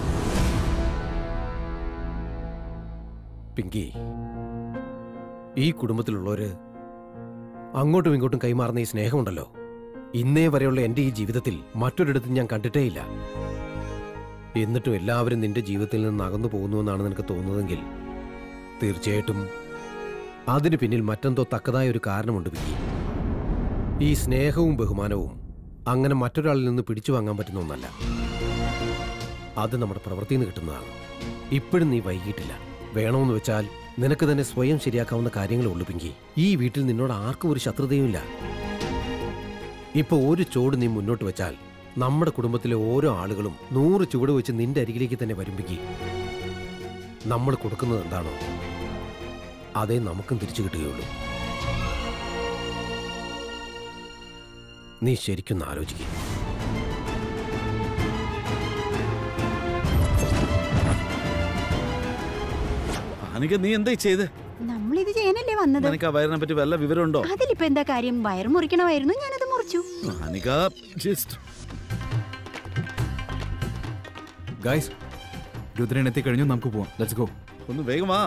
പിങ്കി ഈ കുടുംബത്തിലുള്ളവര് അങ്ങോട്ടും ഇങ്ങോട്ടും കൈമാറുന്ന ഈ സ്നേഹമുണ്ടല്ലോ ഇന്നേ വരെയുള്ള എന്റെ ഈ ജീവിതത്തിൽ മറ്റൊരിടത്തും ഞാൻ കണ്ടിട്ടേയില്ല എന്നിട്ടും എല്ലാവരും നിന്റെ ജീവിതത്തിൽ നിന്ന് അകന്നു പോകുന്നുവെന്നാണ് നിനക്ക് തോന്നുന്നതെങ്കിൽ തീർച്ചയായിട്ടും അതിന് പിന്നിൽ മറ്റെന്തോ തക്കതായ ഒരു കാരണമുണ്ട് പിങ്കി ഈ സ്നേഹവും ബഹുമാനവും അങ്ങനെ മറ്റൊരാളിൽ നിന്ന് പിടിച്ചു വാങ്ങാൻ പറ്റുന്ന ഒന്നല്ല അത് നമ്മുടെ പ്രവൃത്തിയിൽ നിന്ന് കിട്ടുന്നതാണ് ഇപ്പോഴും നീ വൈകിട്ടില്ല വേണമെന്ന് വെച്ചാൽ നിനക്ക് തന്നെ സ്വയം ശരിയാക്കാവുന്ന കാര്യങ്ങളെ ഉള്ളു പിങ്കി ഈ വീട്ടിൽ നിന്നോട് ആർക്കും ഒരു ശത്രുതയുമില്ല ഇപ്പൊ ഒരു ചോട് നീ മുന്നോട്ട് വെച്ചാൽ നമ്മുടെ കുടുംബത്തിലെ ഓരോ ആളുകളും നൂറ് ചുവട് വെച്ച് നിന്റെ അരികിലേക്ക് തന്നെ വരും പിങ്കി നമ്മൾ കൊടുക്കുന്നത് എന്താണോ അതേ നമുക്കും തിരിച്ചു കിട്ടുകയുള്ളൂ നീ ശരിക്കൊന്ന് ആലോചിക്കുക അനിക നീ എന്തായി ചെയ്ത് നമ്മൾ ഇത് ചെയ്യാനല്ലേ വന്നത് നിനക്ക് ആ വയറിനെ പറ്റി വല്ല വിവരമുണ്ടോ അതിലിപ്പോ എന്താ കാര്യം വയർ മുറിക്കണമായിരുന്നു ഞാനത് മുറിച്ചു അനിക ജസ്റ്റ് ഗായ്സ് രുദ്രൻ എത്തിക്കഴിഞ്ഞു നമുക്ക് പോവാം ലെറ്റ്സ് ഗോ ഒന്ന് വേഗം വാ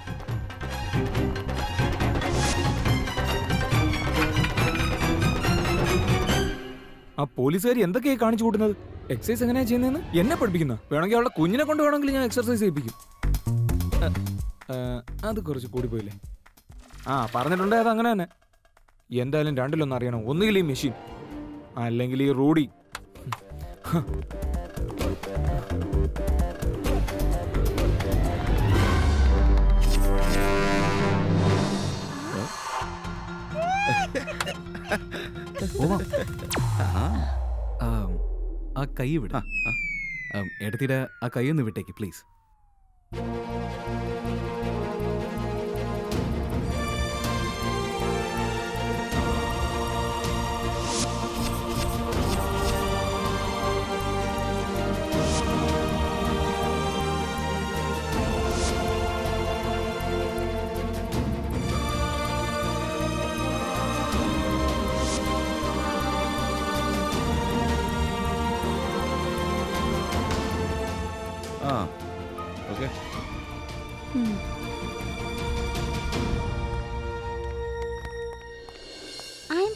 ആ പോലീസുകാർ എന്തൊക്കെയാ കാണിച്ചു കൂട്ടുന്നത് എക്സസൈസ് എങ്ങനെയാ ചെയ്യുന്നതെന്ന് എന്നെ പഠിപ്പിക്കുന്ന വേണമെങ്കിൽ അവളുടെ കുഞ്ഞിനെ കൊണ്ട് വേണമെങ്കിൽ ഞാൻ എക്സർസൈസ് ചെയ്യിപ്പിക്കും അ, ആ, അത് കുറച്ച് കൂടിപ്പോയില്ലേ ആ പറഞ്ഞിട്ടുണ്ടേ അത് അങ്ങനെ തന്നെ എന്തായാലും രണ്ടിലൊന്നും അറിയണം ഒന്നുകിൽ ഈ മെഷീൻ അല്ലെങ്കിൽ ഈ റൂഡി പോവാം ആം, ആ കൈ വിട എടുത്തിട്ട് ആ കൈ ഒന്ന് വിട്ടേക്ക് പ്ലീസ് ആ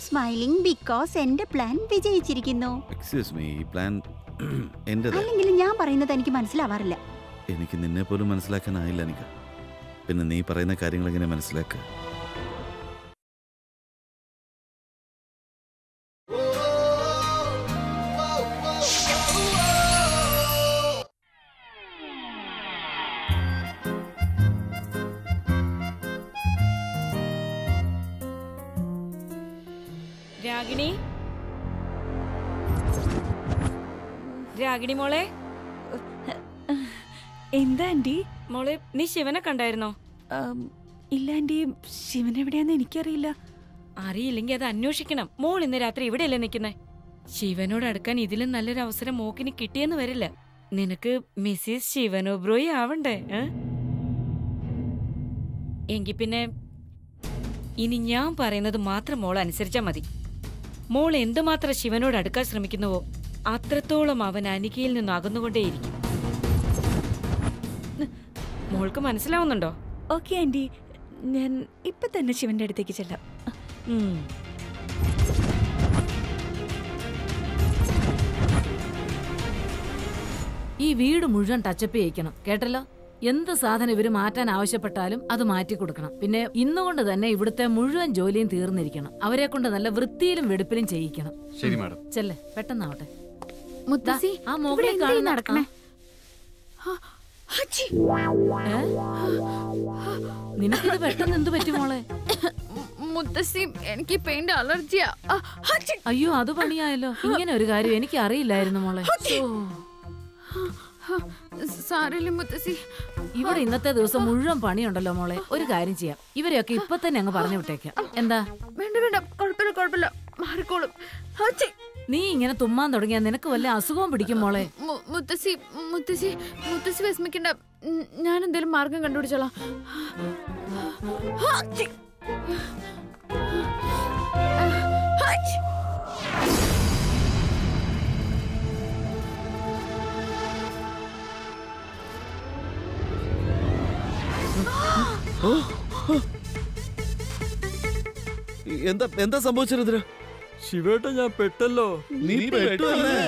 സ്മൈലിംഗ് ബിക്കോസ് എന്റെ പ്ലാൻ വിജയിച്ചിരിക്കുന്നു എക്സ്ക്യൂസ് മീ ഈ പ്ലാൻ എൻ്റെത് അല്ലെങ്കിൽ ഞാൻ പറയുന്നത് എനിക്ക് മനസ്സിലാവാറില്ല എനിക്ക് നിന്നെ പോലും മനസ്സിലാക്കാനായില്ല എനിക്ക് പിന്നെ നീ പറയുന്ന കാര്യങ്ങൾ എങ്ങനെ മനസ്സിലാക്കുക രാഗിണി രാഗിണി മോളെ എന്താ ആന്റി മോളെ നീ ശിവനെ കണ്ടായിരുന്നോ ഉം, ഇല്ല ആന്റി ശിവൻ എവിടെയാന്ന് എനിക്കറിയില്ല അറിയില്ലെങ്കിൽ അത് അന്വേഷിക്കണം മോൾ ഇന്ന് രാത്രി ഇവിടെയല്ലേ നിൽക്കുന്നേ ശിവനോട് അടുക്കാൻ ഇതിലും നല്ലൊരു അവസരം മോക്കിന് കിട്ടിയെന്ന് വരില്ല നിനക്ക് മിസ്സിസ് ശിവനോബ്രോയി ആവണ്ടേ ഏ? എങ്കി പിന്നെ ഇനി ഞാൻ പറയുന്നത് മാത്രം മോൾ അനുസരിച്ചാ മതി മോൾ എന്തുമാത്രം ശിവനോട് അടുക്കാൻ ശ്രമിക്കുന്നുവോ അത്രത്തോളം അവൻ അനികയിൽ നിന്ന് അകന്നുകൊണ്ടേയിരിക്കും ന്, മോൾക്ക് മനസ്സിലാവുന്നുണ്ടോ ഓക്കെ ആന്റി ഞാൻ ഇപ്പൊ തന്നെ ശിവന്റെ അടുത്തേക്ക് ചെല്ലാം ഉം. ഈ വീട് മുഴുവൻ ടച്ചപ്പ് ചെയ്യിക്കണം കേട്ടല്ലോ എന്ത് സാധനം ഇവര് മാറ്റാൻ ആവശ്യപ്പെട്ടാലും അത് മാറ്റി കൊടുക്കണം പിന്നെ ഇന്നുകൊണ്ട് തന്നെ ഇവിടുത്തെ മുഴുവൻ ജോലിയും തീർന്നിരിക്കണം അവരെ കൊണ്ട് നല്ല വൃത്തിയിലും വെടുപ്പിലും ചെയ്യിക്കണം ശരി മാഡം ചെല്ലേ പെട്ടെന്നാവട്ടെ മുത്തശ്ശി ആ ഇവിടെ മുകളിൽ എന്താ ഈ കാണുന്ന നടക്കണേ ഏ? നിനക്കിത് പെട്ടെന്ന് എന്ത് പറ്റി മോളെ മുത്തശ്ശി എനിക്ക് പെയിന്റ് അലർജിയാ ആ, ഹച്ചി. അയ്യോ അത് പണിയായല്ലോ ഇങ്ങനെ ഒരു കാര്യം എനിക്ക് അറിയില്ലായിരുന്നു മോളെ ഓ, സാരമില്ല മുത്തശ്ശി ഇവിടെ ഇന്നത്തെ ദിവസം മുഴുവൻ പണിയുണ്ടല്ലോ മോളെ ഒരു കാര്യം ചെയ്യാം ഇവരെയൊക്കെ ഇപ്പൊ തന്നെ അങ്ങ് പറഞ്ഞു വിട്ടേക്കാം എന്താ വേണ്ട വേണ്ട കുഴപ്പമില്ല കുഴപ്പമില്ല മാറിക്കോളും ഹച്ചി. നീ ഇങ്ങനെ തുമ്മാൻ തുടങ്ങിയാ നിനക്ക് വല്ല അസുഖവും പിടിക്കും മോളെ മു- മുത്തശ്ശി മുത്തശ്ശി മുത്തശ്ശി വിഷമിക്കണ്ട ഉം, ഞാൻ എന്തെങ്കിലും മാർഗം കണ്ടുപിടിച്ചോളാം ഹച്ചി. ഹച്ചി. എന്താ എന്താ സംഭവിച്ചത് ശിവേട്ട ഞാൻ പെട്ടല്ലോ നീ പെട്ടുവല്ലേ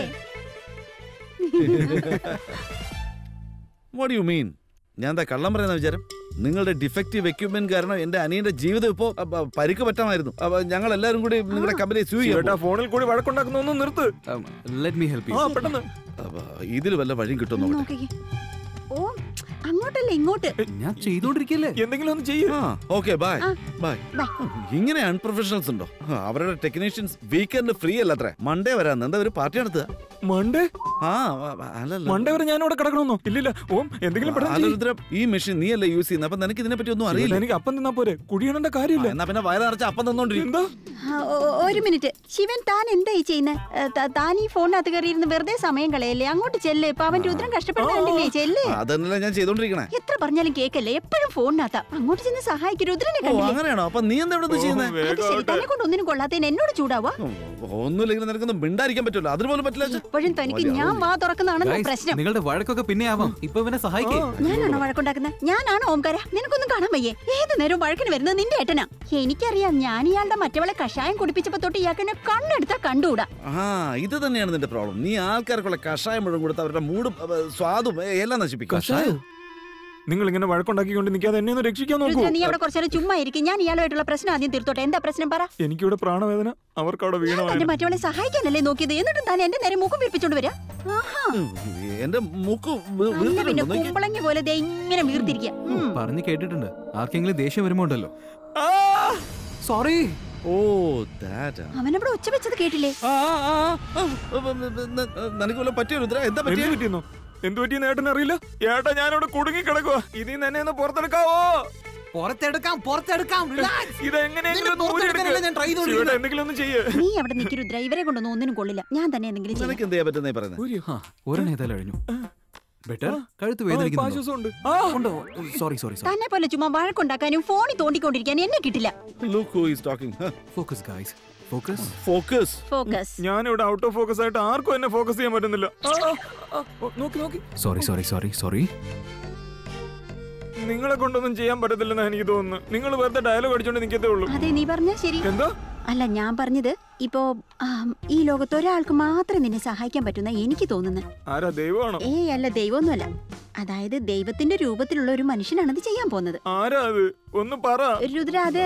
വാട്ട് യു മീൻ ഞാൻ എന്താ കള്ളം പറയുന്ന വിചാരം നിങ്ങളുടെ ഡിഫക്റ്റീവ് എക്യുപ്മെന്റ് കാരണം എന്റെ അനിയന്റെ ജീവിതം ഇപ്പോ അപ്പ, പരിക്ക് പറ്റാമായിരുന്നു അപ്പൊ ഞങ്ങൾ എല്ലാവരും കൂടി നിങ്ങളുടെ കമ്പനിയെ സൂ ശിവേട്ട ഫോണിൽ കൂടി വഴക്കുണ്ടാക്കുന്ന ഒന്ന് നിർത്ത് let me help ah you പെട്ടെന്ന് ഇതിൽ വല്ല വഴിയും കിട്ടും നോക്കട്ടെ നോക്കിക്കേ ഓ അങ്ങോട്ടല്ല ഇങ്ങോട്ട് ഞാൻ ചെയ്തോണ്ടിരിക്കല്ലേ എന്തെങ്കിലും ഒന്ന് ചെയ്യ് ആ ഓക്കെ ബൈ ആ. Bye bye. ഇങ്ങനെ അൺപ്രൊഫഷണൽസ് ഉണ്ടോ ആ, അവരുടെ ടെക്നീഷ്യൻസ് വീക്കെൻഡ് ഫ്രീ അല്ല അത്ര മൺഡേ വരാന്ന് എന്താ ഒരു പാർട്ടി നടത്തുക മണ്ടേ ആ വ- വ- അല്ലല്ല മണ്ടേ വരെ ഞാൻ ഇവിടെ കിടക്കണമെന്നോ ഇല്ലില്ല ഓം എന്തെങ്കിലും പെട്ടെന്ന് ചെയ്യ്. ആലോചിത്ര ഈ മെഷീൻ നീ അല്ലേ യൂസ് ചെയ്യുന്നത് അപ്പൊ നിനക്ക് ഇതിനെ പറ്റി ഒന്നും ശിവേട്ടാ, അറിയില്ല എനിക്ക് അപ്പം തിന്നാ പോരെ കുടിയണേണ്ട കാര്യമില്ല എന്നാ പിന്നെ വയറ് നിറച്ച് അപ്പം തന്നോണ്ടിരിക്കും എന്താ ആ, ഒ- ഒ- ഒരു മിനിറ്റ് ശിവൻ താൻ എന്തായി ചെയ്യുന്നത് താൻ ഈ ഫോണിനകത്ത് കയറിയിരുന്ന് വെറുതെ സമയം കളയല്ലേ അങ്ങോട്ട് ചെല്ല് ഇപ്പൊ അവൻ രുദ്രൻ കഷ്ടപ്പെടുന്നുണ്ടല്ലേ ചെല്ല് അതന്നല്ല ഞാൻ ചെയ്തോണ്ടിരിക്കണേ എത്ര പറഞ്ഞാലും കേക്കല്ലേ എപ്പോഴും ഫോണിനകത്താ അങ്ങോട്ട് ചെന്ന് സഹായിക്കും രുദ്രനെ ഓ കണ്ടില്ലേ അങ്ങനെയാണോ അപ്പൊ നീ എന്താ ഇവിടെ ചെയ്യുന്നത് അത് ശരി തന്നെ കൊണ്ട് ഒന്നിനും കൊള്ളാത്തതിന് എന്നോട് ചൂടാവാ ഒന്നുമില്ലെങ്കിൽ നിനക്കൊന്നും മിണ്ടായിരിക്കാൻ പറ്റുമല്ലോ അതിന് പോലും പറ്റില്ല അച്ഛാ. ഇപ്പോഴും തനിക്ക് ഞാൻ വാ തുറക്കുന്നതാണെന്നോ പ്രശ്നം നിങ്ങളുടെ വഴക്കൊക്കെ പിന്നെ ആവാം ഇപ്പൊ ഇവനെ സഹായിക്കേ ഞാനാണോ വഴക്കുണ്ടാക്കുന്നത് ഞാനാണോ ഓംകാര നിനക്കൊന്നും കാണാൻ വയ്യേ ഏത് നേരവും വഴക്കിന് വരുന്നത് നിന്റെ ഏട്ടനാ എനിക്കറിയാം ഞാൻ ഇയാളുടെ മറ്റവളെ കഷായം കുടിപ്പിച്ചപ്പോ തൊട്ട് ഇയാൾക്ക് എന്നെ കണ്ണെടുത്താ കണ്ടുകൂടാ ആ ഇത് തന്നെയാണ് നിന്റെ പ്രോബ്ലം നീ ആൾക്കാർക്കുള്ള കഷായം മുഴുവൻ കൊടുത്ത് അവരുടെ മൂടും അവ, സ്വാദും ഏ, എല്ലാം നശിപ്പിക്കും കഷായോ? നിങ്ങൾ ഇങ്ങനെ വഴക്കുണ്ടാക്കിക്കൊണ്ട് നിൽക്കാതെ എന്നെ ഒന്ന് രക്ഷിക്കാൻ നോക്കൂ രുദ്ര, നീ അവിടെ കുറച്ചേരം ചുമ്മാ ഇരിക്കും ഞാൻ ഇയാളുമായിട്ടുള്ള പ്രശ്നം ആദ്യം തീർത്തോട്ടെ എന്താ പ്രശ്നം പറ എനിക്കിവിടെ പ്രാണവേദന അവർക്ക് അവിടെ ഞാൻ വീണ തന്റെ മറ്റവളെ സഹായിക്കാനല്ലേ നോക്കിയത് എന്നിട്ടും താൻ എന്റെ നേരെ മൂക്കും പിരിപ്പിച്ചോണ്ട് വരാ ആഹാ എന്റെ മൂക്ക് വീ- അല്ല പിന്നെ വീർത്തിട്ടുണ്ടോ? നോക്കിയേ. കുമ്പളങ്ങ പോലെ ദേ ഇങ്ങനെ വീർത്തിരിക്കുക പറഞ്ഞു കേട്ടിട്ടുണ്ട് ആർക്കെങ്കിലും ദേഷ്യം വരുമ്പോ ഉണ്ടല്ലോ സോറി ഓ ദാറ്റ് അവനവിടെ ഉച്ച വെച്ചത് കേട്ടില്ലേ നിനക്ക് വല്ല പറ്റിയോ രുദ്ര എന്താ എന്ത് പറ്റിയ പറ്റിയെന്നോ എന്ത് പറ്റിയെന്ന് ഏട്ടൻ അറിയില്ല ഏട്ടാ ഞാനിവിടെ കുടുങ്ങി കിടക്കുക ഇതിൽ നിന്ന് എന്നെ ഒന്ന് പുറത്തെടുക്കാവോ പുറത്തെടുക്കാം പുറത്തെടുക്കാം ഇതെങ്ങനെയെങ്കിലും ഒന്ന് പുറത്തെടുക്കാനല്ലേ ഞാൻ try ഊരിയെടുക്ക്. ചെയ്തോണ്ടിരുന്നത്. ശിവേട്ടാ, എന്തെങ്കിലും ഒന്ന് ചെയ്യ് നീ അവിടെ നിൽക്കരുദ്ര ഇവരെ കൊണ്ടൊന്നും ഒന്നിനും കൊള്ളില്ല ഞാൻ തന്നെ എന്തെങ്കിലും ചെയ്യാം നിനക്ക് എന്ത് ചെയ്യാൻ പറ്റുന്ന പറയുന്നത് ഒരെണ്ണം ഏതായാലും കഴിഞ്ഞു ബെറ്റർ കഴുത്ത് ആ, ഇപ്പൊ വേദനിക്കുന്നുണ്ടോ ആശ്വാസമുണ്ട് ആ ഉണ്ടോ സോറി സോറി സോറി തന്നെ പോലെ ചുമ്മാ വഴക്കുണ്ടാക്കാനും ഫോണിൽ തോണ്ടിക്കൊണ്ടിരിക്കാനും എന്നെ കിട്ടില്ല look who is talking focus guys focus focus focus ഞാനിവിടെ ഔട്ട് ഓഫ് ഫോക്കസ് ആയിട്ട് ആർക്കും എന്നെ ഫോക്കസ് ചെയ്യാൻ പറ്റുന്നില്ല ആ, ആ, ആ, ഓ, നോക്കി നോക്കി സോറി സോറി സോറി സോറി നിങ്ങളെ കൊണ്ടൊന്നും ചെയ്യാൻ പറ്റത്തില്ലെന്നാ എനിക്ക് തോന്നുന്നു നിങ്ങൾ വെറുതെ ഡയലോഗ് അടിച്ചോണ്ട് നിൽക്കത്തേ ഉള്ളൂ അതെ നീ പറഞ്ഞാ ശരി എന്താ അല്ല ഞാൻ പറഞ്ഞത് ഇപ്പോ ആം, ഈ ലോകത്ത് ഒരാൾക്ക് മാത്രം നിന്നെ സഹായിക്കാൻ പറ്റുന്ന എനിക്ക് തോന്നുന്നത് ആരാ ദൈവമാണോ ഏയ് അല്ല ദൈവമൊന്നുമല്ല അതായത് ദൈവത്തിന്റെ രൂപത്തിലുള്ള ഒരു മനുഷ്യനാണ് ഇത് ചെയ്യാൻ പോകുന്നത് ആരാ അത് ഒന്ന് പറ രുദ്ര അത്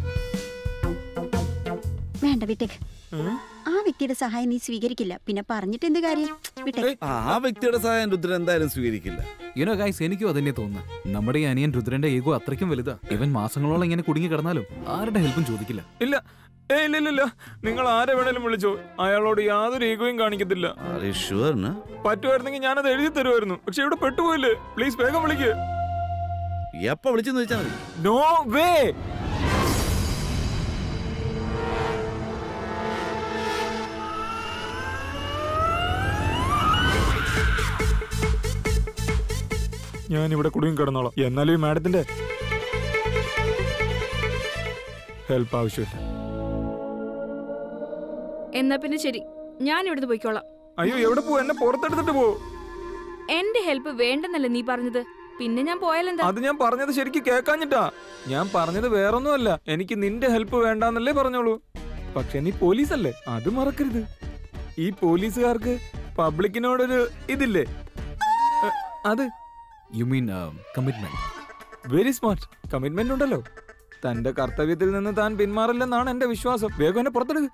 വേണ്ട വിട്ടേക്ക് ആ വ്യക്തിയുടെ സഹായം നീ സ്വീകരിക്കില്ല പിന്നെ പറഞ്ഞിട്ട് എന്ത് കാര്യം വിട്ടേക്ക് ആ വ്യക്തിയുടെ സഹായം രുദ്രൻ എന്തായാലും സ്വീകരിക്കില്ല യുനോ ഗൈസ് എനിക്കും അതന്നെ തോന്നുന്നു നമ്മുടെ ഈ അനിയൻ രുദ്രന്റെ ഈഗോ അത്രയ്ക്കും വലുതാ ഇവൻ മാസങ്ങളോളം ഇങ്ങനെ കുടുങ്ങി കിടന്നാലും ആരുടെ ഹെൽപ്പും ചോദിക്കില്ല ഇല്ല ഏ ഇല്ല ഇല്ല ഇല്ല നിങ്ങൾ ആരെ വേണേലും വിളിച്ചോ അയാളോട് യാതൊരു ഈഗോയും കാണിക്കത്തില്ല പറ്റുമായിരുന്നെങ്കിൽ ഞാനത് എഴുതി തരുമായിരുന്നു പക്ഷെ ഇവിടെ പെട്ടുപോയില്ലേ പ്ലീസ് വേഗം വിളിക്ക് എപ്പോ വിളിച്ചെന്ന് വെച്ചാൽ മതി നോ വേ ഞാൻ ഇവിടെ കുടുങ്ങി കിടന്നോളാം എന്നാലും ഈ മാഡത്തിന്റെ ഹെൽപ്പ് ആവശ്യമില്ല എന്നാ പിന്നെ ശരി ഞാൻ ഇവിടുന്ന് പോയിക്കോളാം അയ്യോ എവിടെ പോ എന്നെ പുറത്തെടുത്തിട്ട് പോ എന്റെ ഹെൽപ്പ് വേണ്ടെന്നല്ലേ നീ പറഞ്ഞത് പിന്നെ ഞാൻ പോയാലെന്താ അത് ഞാൻ പറഞ്ഞത് ശരിക്ക് കേക്കാഞ്ഞിട്ടാ ഞാൻ പറഞ്ഞത് വേറൊന്നുമല്ല എനിക്ക് നിന്റെ ഹെൽപ്പ് വേണ്ടാന്നല്ലേ പറഞ്ഞോളൂ പക്ഷെ നീ പോലീസല്ലേ അത് മറക്കരുത് ഈ പോലീസുകാർക്ക് പബ്ലിക്കിനോടൊരു ഇതില്ലേ എ, അത് you mean commitment very smart commitment ഉണ്ടല്ലോ തന്റെ കർത്തവ്യത്തിൽ നിന്ന് താൻ പിന്മാറില്ലെന്നാണ് എന്റെ വിശ്വാസം വേഗം എന്നെ പുറത്തെടുക്ക്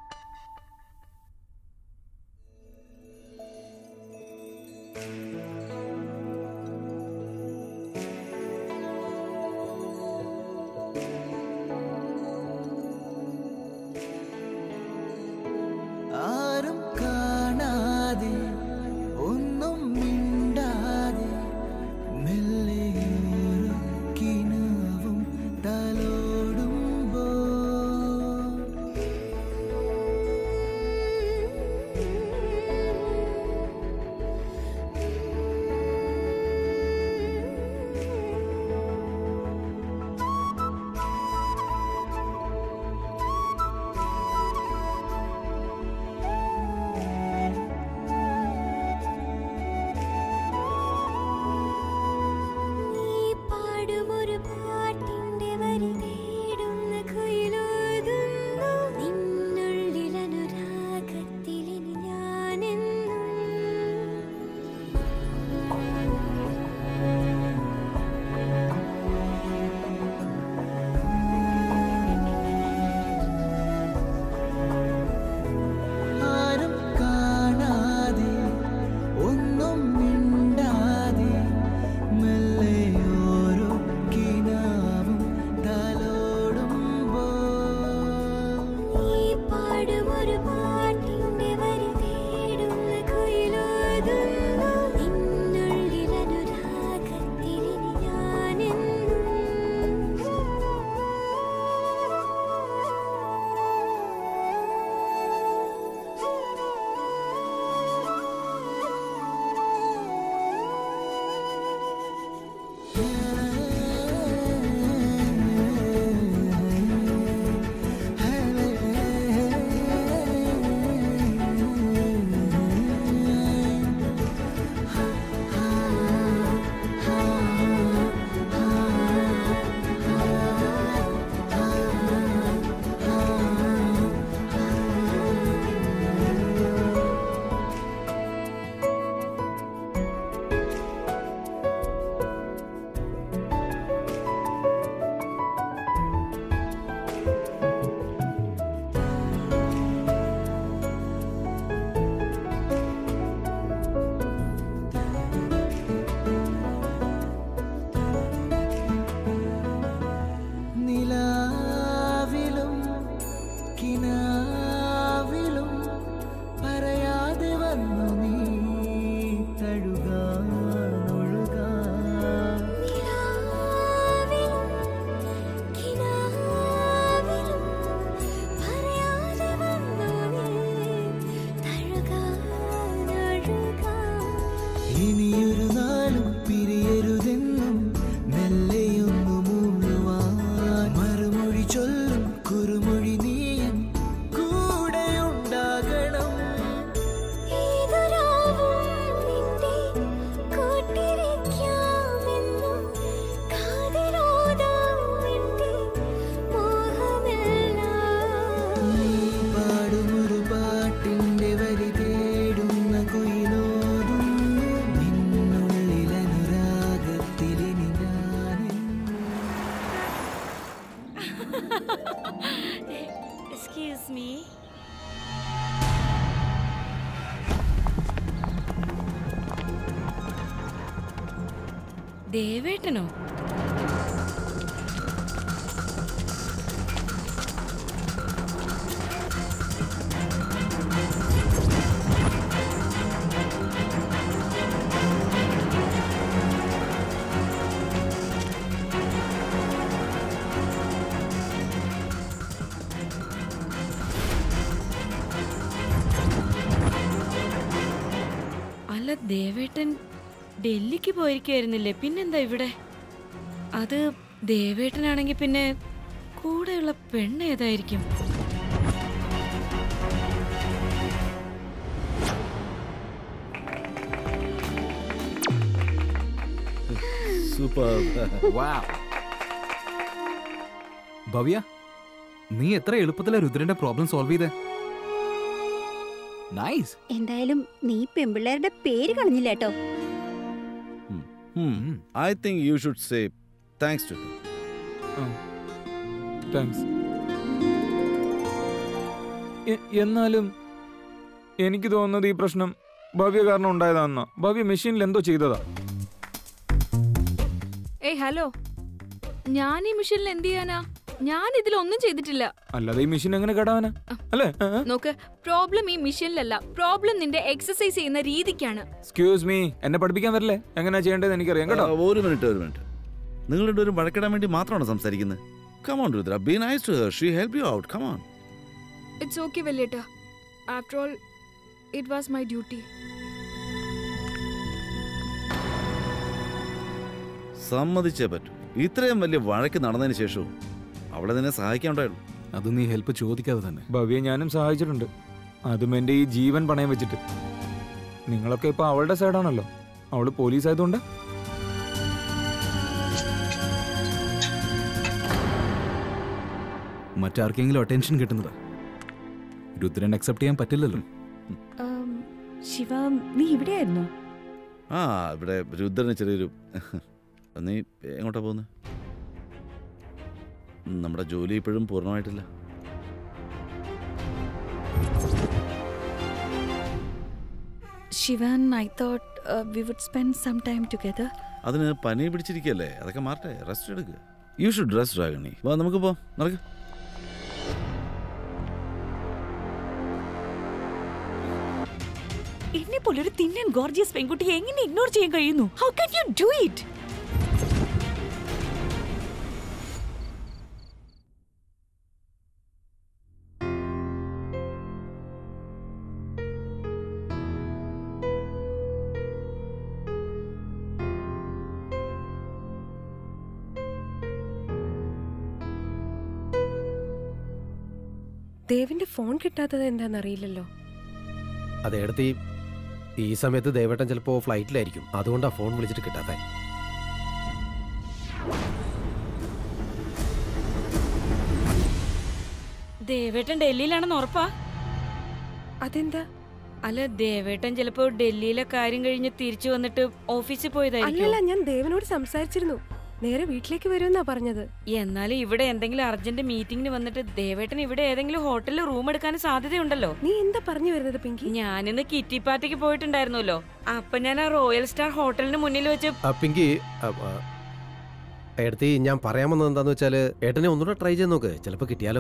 ആരും കാണാതെ ഒന്നും മിണ്ടാതെ മെല്ലെയൊരു കിനാവും തലോടുമ്പോൾ പാടുമൊരു പാട്ടിന്റെ വരി തേടുന്ന കുയിലോതുന്നു നിന്നുള്ളിലനുരാഗത്തിലിനി ഞാനെന്നും ആരും കാണാതെ ഒന്നും മിണ്ടാതെ മെല്ലെയോരോ കിനാവും തലോടുമ്പോൾ നീ പാടുമൊരു പാട്ടിന്റെ വരി തേടുന്ന കുയിലോതുന്നു നിന്നുള്ളിലനുരാഗത്തിലിനി ഞാനെന്നും നിലാവിലും കിനാവിലും പറയാതെ വന്നു നീ തഴുകാൻ ഒഴുകാൻ ഇനിയൊരു നാളും പിരിയരുതെന്നും മെല്ലെയൊന്നു മൂളുവാൻ മറുമൊഴി ചൊല്ലും കുറുമൊഴി നീയൻ കൂടെ എക്സ്ക്യൂസ് മീ ദേവേട്ടനോ അല്ല ദേവേട്ടൻ ഡൽഹിക്ക് പോയിരിക്കുമായിരുന്നില്ലേ പിന്നെന്താ ഇവിടെ അത് ദേവേട്ടനാണെങ്കിൽ പിന്നെ കൂടെയുള്ള പെണ്ണ് ഏതായിരിക്കും സൂപ്പർ ഭവ്യ നീ എത്ര എളുപ്പത്തിലാ രുദ്രന്റെ പ്രോബ്ലം സോൾവ് ചെയ്തേ നൈസ് എന്തായാലും നീ പെമ്പിള്ളേരുടെ പേര് കളഞ്ഞില്ല കേട്ടോ I think you should say thanks to thanks എന്നാലും എനിക്ക് തോന്നുന്നത് ഈ പ്രശ്നം ഭവ്യ കാരണം ഉണ്ടായതാണെന്നാ ഭവ്യ മെഷീനിൽ എന്തോ ചെയ്തതാ ഏയ് ഹലോ ഞാൻ ഈ മിഷനിൽ എന്ത് ചെയ്യാനാ ഞാൻ ഇതിലൊന്നും ചെയ്തിട്ടില്ല അല്ലാതെ ഈ മെഷീൻ എങ്ങനെ കേടാവനാ അല്ലേ നോക്ക് പ്രോബ്ലം ഈ മിഷനിലല്ല പ്രോബ്ലം നിന്റെ എക്സസൈസ് ചെയ്യുന്ന രീതിക്കാണ് എക്സ്ക്യൂസ് മീ എന്നെ പഠിപ്പിക്കാൻ വരില്ലേ എങ്ങനെയാ ചെയ്യേണ്ടത് എനിക്കറിയാം കേട്ടോ ഒരു മിനിറ്റ് ഒരു മിനിറ്റ് നിങ്ങൾ രണ്ടുപേരും വഴക്കിടാൻ വേണ്ടി മാത്രമാണ് സംസാരിക്കുന്നത് come on Rudra be nice to her she help you out come on it's okay വല്യേട്ട after all it was my duty സമ്മതിച്ചേ പറ്റൂ ഇത്രയും വലിയ വഴക്ക് നടന്നതിന് ശേഷവും അവളെ നിന്നെ സഹായിക്കാണ്ടായുള്ളൂ അത് നീ ഹെൽപ്പ് ചോദിക്കാതെ തന്നെ ഭവ്യെ ഞാനും സഹായിച്ചിട്ടുണ്ട് അതും എൻ്റെ ഈ ജീവൻ പണയം വെച്ചിട്ട് നിങ്ങളൊക്കെ ഇപ്പൊ അവളുടെ സൈഡാണല്ലോ അവള് പോലീസ് ആയതുകൊണ്ട് മറ്റാർക്കെങ്കിലും അറ്റൻഷൻ കിട്ടുന്നത് രുദ്രൻ അക്സെപ്റ്റ് ചെയ്യാൻ പറ്റില്ലല്ലോ ശിവ നീ ഇവിടെയായിരുന്നോ ആ ഇവിടെ രുദ്രന് ചെറിയൊരു നീ എങ്ങോട്ടാ പോകുന്നത് നമ്മുടെ ജോലി ഇപ്പോഴും പൂർണ്ണമായിട്ടില്ല Shivan I thought we would spend some time together അതിന് പനി പിടിച്ചിരിക്കല്ലേ അതൊക്കെ മാറട്ടെ റെസ്റ്റ് എടുക്കുക യു ഷുഡ് റെസ്റ്റ് രാഗണി വാ നമുക്ക് പോ നടക്ക് എന്നെ പോലെ ഒരു തിന്നൻ ഗോർജിയസ് പെൺകുട്ടിയെ എങ്ങനെ ഇഗ്നോർ ചെയ്യാൻ കഴിയുന്നു how can you do it ദേവിന്റെ ഫോൺ കിട്ടാത്തത് എന്താണെന്നറിയില്ലല്ലോ അതേടത്തി ഈ സമയത്ത് ദേവേട്ടൻ ചിലപ്പോൾ ഫ്ലൈറ്റിലായിരിക്കും അതുകൊണ്ടാ ഫോൺ വിളിച്ചിട്ട് കിട്ടാത്തേ ദേവേട്ടൻ ഡൽഹിയിലാണെന്ന് ഉറപ്പാ അതെന്താ അല്ല ദേവേട്ടൻ ചിലപ്പോ ഡൽഹിയിലെ കാര്യം കഴിഞ്ഞ് തിരിച്ചു വന്നിട്ട് ഓഫീസിൽ അല്ലല്ല പോയതായിരിക്കും ഞാൻ ദേവനോട് സംസാരിച്ചിരുന്നു നേരെ വീട്ടിലേക്ക് വരുമെന്നാ പറഞ്ഞത് എന്നാലും ഇവിടെ എന്തെങ്കിലും അർജന്റ് മീറ്റിംഗിന് വന്നിട്ട് ദേവേട്ടൻ ഇവിടെ ഏതെങ്കിലും ഹോട്ടലിൽ റൂം എടുക്കാൻ സാധ്യതയുണ്ടല്ലോ നീ എന്താ പറഞ്ഞു വരുന്നത് പിങ്കി ഞാനിന്ന് കിറ്റി പാർട്ടിക്ക് പോയിട്ടുണ്ടായിരുന്നല്ലോ അപ്പൊ ഞാൻ ആ റോയൽ സ്റ്റാർ ഹോട്ടലിന് മുന്നിൽ വെച്ച് ആ, പിങ്കി ആ, ആ, ഏടത്തി ഞാൻ പറയാൻ വന്നത് എന്താന്ന് വെച്ചാല് ഏട്ടനെ ഒന്നുകൂടെ ട്രൈ ചെയ്ത് നോക്ക് ചിലപ്പോൾ കിട്ടിയാലോ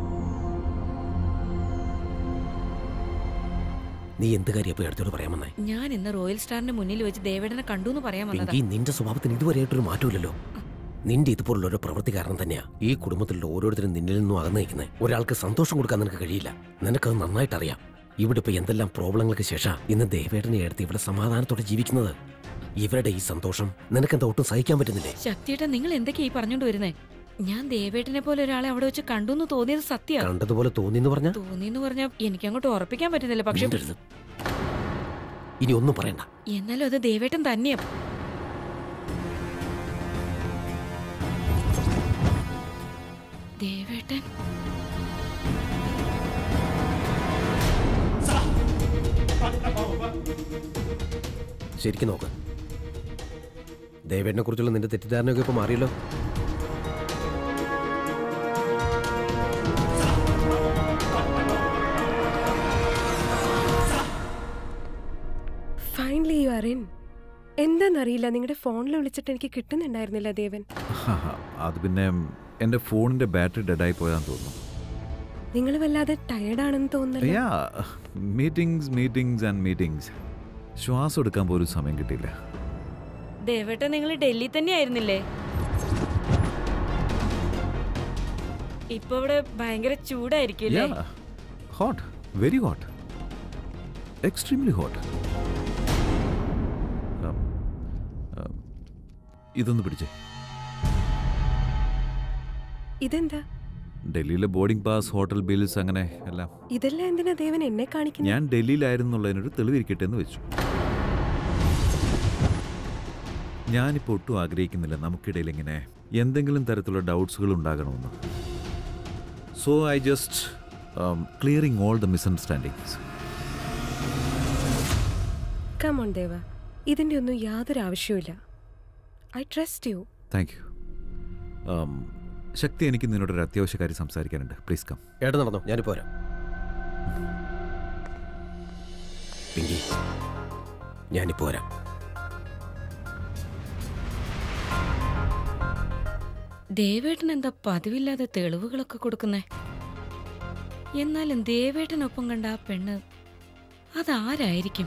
നീ എന്ത് കാര്യം അപ്പൊ ഏടത്തിയോട് പറയാൻ വന്നേ ഞാൻ ഇന്ന് റോയൽ സ്റ്റാറിന്റെ മുന്നിൽ വെച്ച് ദേവേട്ടനെ കണ്ടു എന്ന് പറയാൻ വന്നതാ പിങ്കി നിന്റെ സ്വഭാവത്തിന് ഇതുവരെയായിട്ടൊരു മാറ്റമില്ലല്ലോ നിന്റെ ഇതുപോലുള്ള ഒരു പ്രവൃത്തി കാരണം തന്നെയാ ഈ കുടുംബത്തിലുള്ള ഓരോരുത്തരും നിന്നിൽ നിന്നും അകന്നു നിൽക്കുന്നത് ഒരാൾക്ക് സന്തോഷം കൊടുക്കാൻ നിനക്ക് കഴിയില്ല നിനക്കത് നന്നായിട്ട് അറിയാം ഇവിടെ ഇപ്പൊ എന്തെല്ലാം പ്രോബ്ലങ്ങൾക്ക് ശേഷം ഇന്ന് ദേവേട്ടനെ എടുത്ത് ഇവിടെ സമാധാനത്തോടെ ജീവിക്കുന്നത് ഇവരുടെ ഈ സന്തോഷം നിനക്കെന്താ ഒട്ടും സഹിക്കാൻ പറ്റുന്നില്ലേ ശക്തിയേട്ടാ നിങ്ങൾ എന്തൊക്കെയാ ഈ പറഞ്ഞോണ്ട് വരുന്നേ ഞാൻ ദേവേട്ടനെ പോലെ ഒരാളെ അവിടെ വെച്ച് കണ്ടു എന്ന് തോന്നിയത് സത്യ കണ്ടതുപോലെ തോന്നിന്ന് പറഞ്ഞ തോന്നിയെന്ന് പറഞ്ഞാൽ എനിക്ക് അങ്ങോട്ട് ഉറപ്പിക്കാൻ പറ്റുന്നില്ല പക്ഷെ മിണ്ടരുത്. ഇനി ഒന്നും പറയണ്ട എന്നാലും അത് ദേവേട്ടൻ തന്നെയാ ദേവേട്ടൻ ശരിക്കും നോക്ക് ദേവേട്ടനെ കുറിച്ചുള്ള നിന്റെ തെറ്റിദ്ധാരണയൊക്കെ ഇപ്പൊ മാറിയല്ലോ എന്താണെന്നറിയില്ല നിങ്ങളുടെ ഫോണിൽ വിളിച്ചിട്ട് എനിക്ക് കിട്ടുന്നുണ്ടായിരുന്നില്ല ദേവൻ അത് പിന്നെ എൻ്റെ ഫോണിൻ്റെ ബാറ്ററി ഡെഡായി പോയാന്ന് തോന്നുന്നു നിങ്ങൾ വല്ലാതെ ടയർഡാണെന്ന് തോന്നുന്നല്ലോ yeah meetings meetings and meetings ശ്വാസം എടുക്കാൻ പോലും സമയം കിട്ടിയില്ല ദേവേട്ട നിങ്ങൾ ഡൽഹി തന്നെയായിരുന്നില്ലേ ഇപ്പൊ ഇവിടെ ഭയങ്കര ചൂടായിരിക്കും അല്ലേ hot very hot extremely hot ഇതൊന്ന് പിടിച്ചേ ഇതെന്താ ഡൽഹിയിലെ ബോർഡിംഗ് പാസ് ഹോട്ടൽ ബിൽസ് അങ്ങനെ എല്ലാം ഇതെല്ലാം എന്തിനാ ദേവൻ എന്നെ കാണിക്കുന്നത് ഞാൻ ഡൽഹിയിലായിരുന്നുള്ളതിനൊരു തെളിവിരിക്കട്ടെ എന്ന് വെച്ചു ഞാനിപ്പോൾ ഒട്ടും ആഗ്രഹിക്കുന്നില്ല നമുക്കിടയിൽ ഇങ്ങനെ എന്തെങ്കിലും തരത്തിലുള്ള ഡൗട്ട്സുകൾ ഉണ്ടാകണമെന്ന് so I just clearing all the misunderstandings come on Deva ഇതിന്റെ ഒന്നും യാതൊരു ആവശ്യവുമില്ല I trust you thank you Shakti എനിക്ക് നിന്നോട് ഒരു അത്യാവശ്യ കാര്യം സംസാരിക്കാനുണ്ട് പ്ലീസ് കം ഏട്ടൻ നടന്നോ ഞാനിപ്പോ വരാം പിങ്കി ഞാനിപ്പോ വരാം ദേവേട്ടൻ എന്താ പതിവില്ലാതെ തെളിവുകളൊക്കെ കൊടുക്കുന്നേ എന്നാലും ദേവേട്ടനൊപ്പം കണ്ട ആ പെണ്ണ് അതാരായിരിക്കും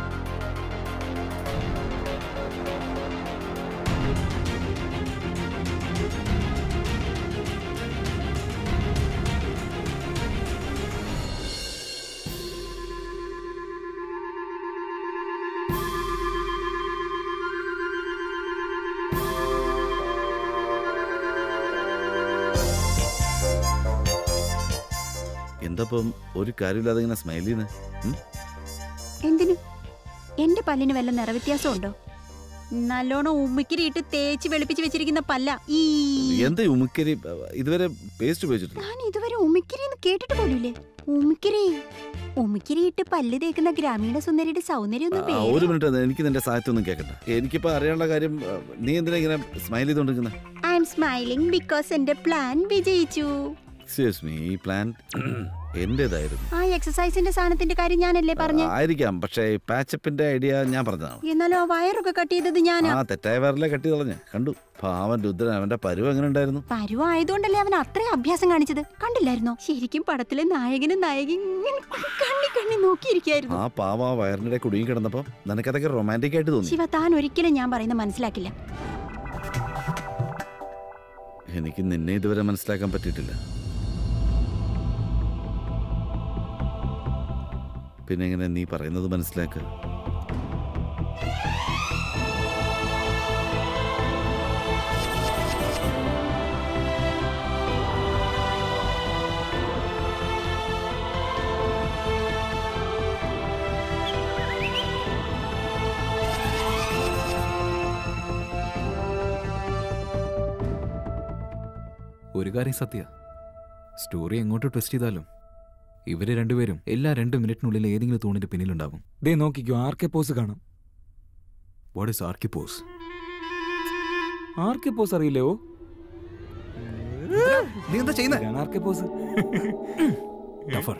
എന്തപ്പം ഒരു കാര്യമില്ലാതെ ഇങ്ങനെ സ്മൈൽ ചെയ്യുന്നത് എന്തിനു എന്റെ പല്ലിന് വല്ല നിറവ്യത്യാസം ഉണ്ടോ നല്ലോണം ഉമ്മിക്കിരിയിട്ട് തേച്ച് വെളുപ്പിച്ച് വെച്ചിരിക്കുന്ന പല്ല ഈ എന്താ ഈ ഉമ്മിക്കരി ഇതുവരെ പേസ്റ്റ് ഉപയോഗിച്ചിട്ടില്ല ഞാൻ ഇതുവരെ ഉമ്മിക്കിരി എന്ന് കേട്ടിട്ട് പോലുമില്ലേ ഉമ്മിക്കിരി ഉമ്മിക്കിരി ഇട്ട് പല്ല് തേക്കുന്ന ഗ്രാമീണ സുന്ദരിയുടെ സൗന്ദര്യം ആ, ഒന്നും ഒരു മിനിറ്റ് അത് എനിക്ക് നിന്റെ സാഹിത്യം ഒന്നും കേൾക്കണ്ട എനിക്കിപ്പോ അറിയാനുള്ള കാര്യം ആ, നീ എന്തിനാ ഇങ്ങനെ സ്മൈൽ ചെയ്തോണ്ടിരിക്കുന്നത് ഐ എം സ്മൈലിംഗ് ബിക്കോസ് എന്റെ പ്ലാൻ വിജയിച്ചു എക്സ്ക്യൂസ് മീ ഈ പ്ലാൻ എന്റേതായിരുന്നു ആ എക്സസൈസിന്റെ സാധനത്തിന്റെ കാര്യം ഞാനല്ലേ പറഞ്ഞു ആയിരിക്കാം പക്ഷേ പാച്ചപ്പിന്റെ ഐഡിയ ഞാൻ പറഞ്ഞതാണ് എന്നാലും ആ വയറൊക്കെ കട്ട് ചെയ്തത് ഞാനാ ആ തെറ്റായ വയറിലെ കട്ടി കളഞ്ഞ് കണ്ടു പാവൻ രുദ്രൻ അവന്റെ പരുവ് എങ്ങനെ ഉണ്ടായിരുന്നു പരുവായതുകൊണ്ടല്ലേ അവൻ അത്രയും അഭ്യാസം കാണിച്ചത് കണ്ടില്ലായിരുന്നോ ശരിക്കും പടത്തിലെ നായകനും നായകൻ ഇങ്ങനെ കണ്ണി കണ്ണി നോക്കിയിരിക്കായിരുന്നു ആ പാവ ആ വയറിനിടെ കുടുങ്ങി കിടന്നപ്പോ നിനക്കതൊക്കെ റൊമാൻറ്റിക് ആയിട്ട് തോന്നി ശിവ താൻ ഒരിക്കലും ഞാൻ പറയുന്നത് മനസ്സിലാക്കില്ല എനിക്ക് നിന്നെ ഇതുവരെ മനസ്സിലാക്കാൻ പറ്റിയിട്ടില്ല പിന്നെ എങ്ങനെ നീ പറയുന്നത് മനസ്സിലാക്കുക ഒരു കാര്യം സത്യ സ്റ്റോറി എങ്ങോട്ട് ട്വിസ്റ്റ് ചെയ്താലും ഇവര് രണ്ടുപേരും എല്ലാ രണ്ട് മിനിറ്റിനുള്ളിൽ ഏതെങ്കിലും തൂണിന്റെ പിന്നിലുണ്ടാവും ദേ നോക്കിക്കോ ആർക്കെ പോസ് കാണാം വാട്ട് ഇസ് ആർക്കി പോസ് ആർക്കെ പോസ് അറിയില്ലേ ഓ നീ എന്താ ചെയ്യുന്നത് ആർക്കെ പോസ് ടഫർ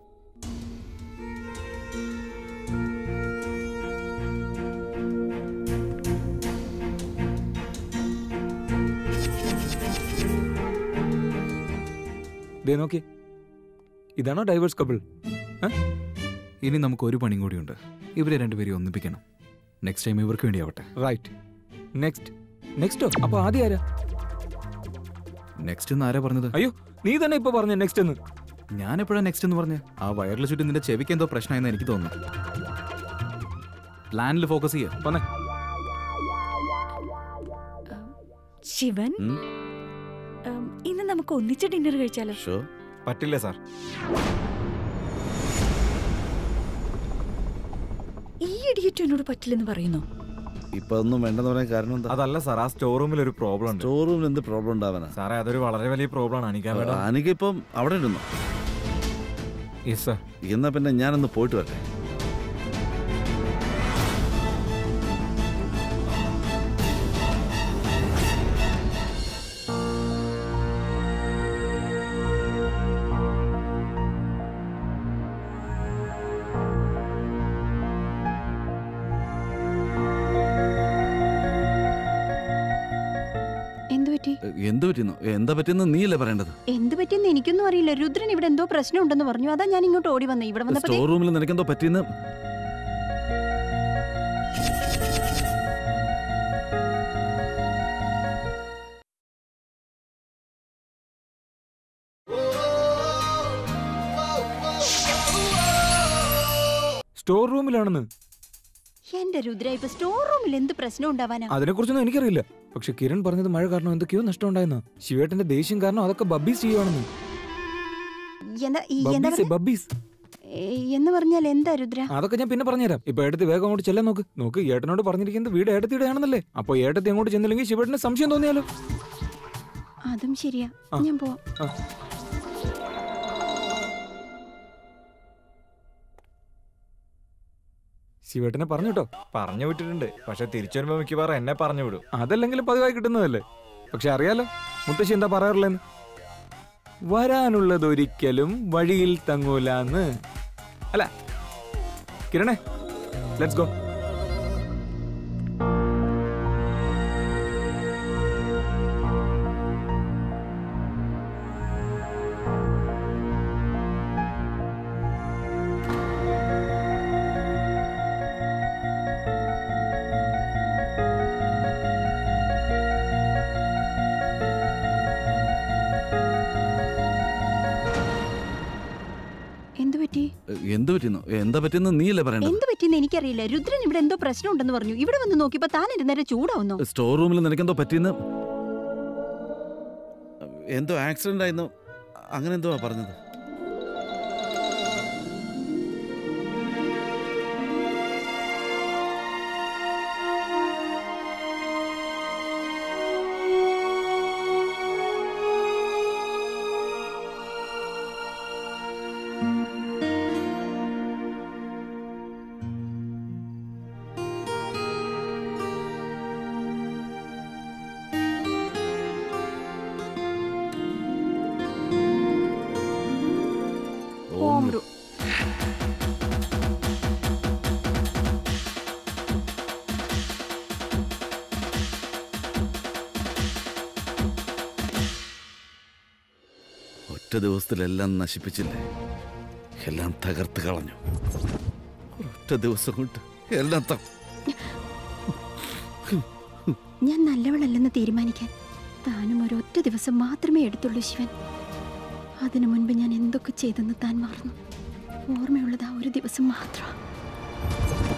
ദേ നോക്കി ഇതാണോ ഡൈവേഴ്സ് കപ്പിൾ ഇനി നമുക്ക് ഒരു പണിയും കൂടിയുണ്ട് ഇവരെ രണ്ടുപേരെയും ഒന്നിപ്പിക്കണം നെക്സ്റ്റ് ടൈം ഇവർക്ക് വേണ്ടി ആവട്ടെ റൈറ്റ് നെക്സ്റ്റ് നെക്സ്റ്റോ അപ്പൊ ആദ്യം ആരാ നെക്സ്റ്റ് എന്ന് ആരാ പറഞ്ഞത് അയ്യോ നീ തന്നെ ഇപ്പൊ പറഞ്ഞ നെക്സ്റ്റ് എന്ന് ഞാൻ എപ്പോഴാ നെക്സ്റ്റ് എന്ന് പറഞ്ഞ ആ വയറിൽ ചുറ്റും നിന്റെ ചെവിക്ക് എന്തോ പ്രശ്നമായെന്ന് എനിക്ക് തോന്നുന്നു പ്ലാനിൽ ഫോക്കസ് ചെയ്യാം വന്നേ ശിവൻ ഉം? ഉം, ഇന്ന് നമുക്ക് ഒന്നിച്ച് ഡിന്നർ കഴിച്ചാലോ ഷോ പറ്റില്ല സാർ ഈ ഇടിയറ്റം എന്നോട് പറ്റില്ലെന്ന് പറയുന്നു ഇപ്പൊ ഒന്നും വേണ്ടെന്ന് പറയാൻ കാരണം എന്താ അതല്ല സാർ ആ സ്റ്റോർ റൂമിൽ ഒരു പ്രോബ്ലം ഉണ്ട് സ്റ്റോർ റൂമിൽ എന്ത് പ്രോബ്ലം ഉണ്ടാവാനാ സാറേ അതൊരു വളരെ വലിയ പ്രോബ്ലം ആണ് അനിക്കാൻ മേഡം എനിക്കിപ്പം അവിടെ ഇരുന്നു യെസ് സാർ എന്നാ പിന്നെ ഞാനൊന്ന് പോയിട്ട് വരട്ടെ പറ്റി എന്ത് പറ്റിയെന്നോ എന്താ പറ്റിയെന്ന് നീയല്ലേ പറയേണ്ടത് എന്ത് പറ്റിയെന്ന് എനിക്കൊന്നും അറിയില്ല രുദ്രൻ ഇവിടെ എന്തോ പ്രശ്നം ഉണ്ടെന്ന് പറഞ്ഞു അതാ ഞാൻ ഇങ്ങോട്ട് ഓടി വന്നേ ഇവിടെ വന്നപ്പോ സ്റ്റോർ റൂമിൽ നിനക്കെന്തോ പറ്റിയെന്ന് സ്റ്റോർ റൂമിലാണെന്ന് എന്റെ രുദ്ര ഇപ്പൊ സ്റ്റോർ റൂമിൽ എന്ത് പ്രശ്നം ഉണ്ടാവാനാ അതിനെക്കുറിച്ചൊന്നും എനിക്കറിയില്ല പക്ഷെ കിരൺ പറഞ്ഞത് മഴ കാരണം എന്തൊക്കെയോ നഷ്ടം ഉണ്ടായെന്ന ശിവേട്ടന്റെ ദേഷ്യം കാരണം അതൊക്കെ ബബ്ബീസ് ചെയ്യുവാണെന്ന് എന്താ ഈ എന്താ ബബ്ബീസ് പറഞ്ഞെ? ബബ്ബീസ് ഏ, എന്ന് പറഞ്ഞാൽ എന്താ രുദ്ര അതൊക്കെ ഞാൻ പിന്നെ പറഞ്ഞുതരാം ഇപ്പൊ ഏട്ടത്തി വേഗം അങ്ങോട്ട് ചെല്ലാൻ നോക്ക് നോക്ക് ഏട്ടനോട് പറഞ്ഞിരിക്കുന്നത് വീട് ഏട്ടത്തിയുടെ ആണെന്നല്ലേ അപ്പൊ ഏട്ടത്തി അങ്ങോട്ട് ചെന്നില്ലെങ്കിൽ ശിവേട്ടന് സംശയം തോന്നിയാലോ അതും ശരിയാ ആ. ഞാൻ പോവാം ആ. ശിവേട്ടനെ പറഞ്ഞു കേട്ടോ പറഞ്ഞു വിട്ടിട്ടുണ്ട് പക്ഷെ തിരിച്ചു വരുമ്പോ മിക്കവാറും എന്നെ പറഞ്ഞു വിടും അതല്ലെങ്കിലും പതിവായി കിട്ടുന്നതല്ലേ പക്ഷെ അറിയാലോ മുത്തശ്ശി എന്താ പറയാറില്ലെന്ന് വരാനുള്ളതൊരിക്കലും വഴിയിൽ തങ്ങൂലാന്ന് അല്ല കിരണേ ലെറ്റ്സ് ഗോ എന്ത് പറ്റി എന്ത് പറ്റിയെന്നോ എന്താ പറ്റിയെന്ന് നീയല്ലേ പറയേണ്ടത് എന്ത് പറ്റിയെന്ന് എനിക്കറിയില്ല രുദ്രൻ ഇവിടെ എന്തോ പ്രശ്നം ഉണ്ടെന്ന് പറഞ്ഞു ഇവിടെ വന്ന് നോക്കിയപ്പോ താൻ ഇരുന്നേരം ചൂടാവുന്നു സ്റ്റോർ റൂമിൽ നിനക്കെന്തോ പറ്റിയെന്ന് എന്തോ ആക്സിഡന്റ് ആയിരുന്നു അങ്ങനെ എന്തോ പറഞ്ഞത് ഓം രു- ഒറ്റ ദിവസത്തിലെല്ലാം നശിപ്പിച്ചില്ലേ എല്ലാം തകർത്ത് കളഞ്ഞു ഒറ്റ ദിവസം കൊണ്ട് എല്ലാം ത- ഞാൻ നല്ലവളല്ലെന്ന് തീരുമാനിക്കാൻ താനും ഒരൊറ്റ ദിവസം മാത്രമേ എടുത്തുള്ളൂ ശിവൻ അതിനു മുൻപ് ഞാൻ എന്തൊക്കെ ചെയ്തെന്ന് താൻ മറന്നു ഓർമ്മയുള്ളത് ആ ഒരു ദിവസം മാത്രം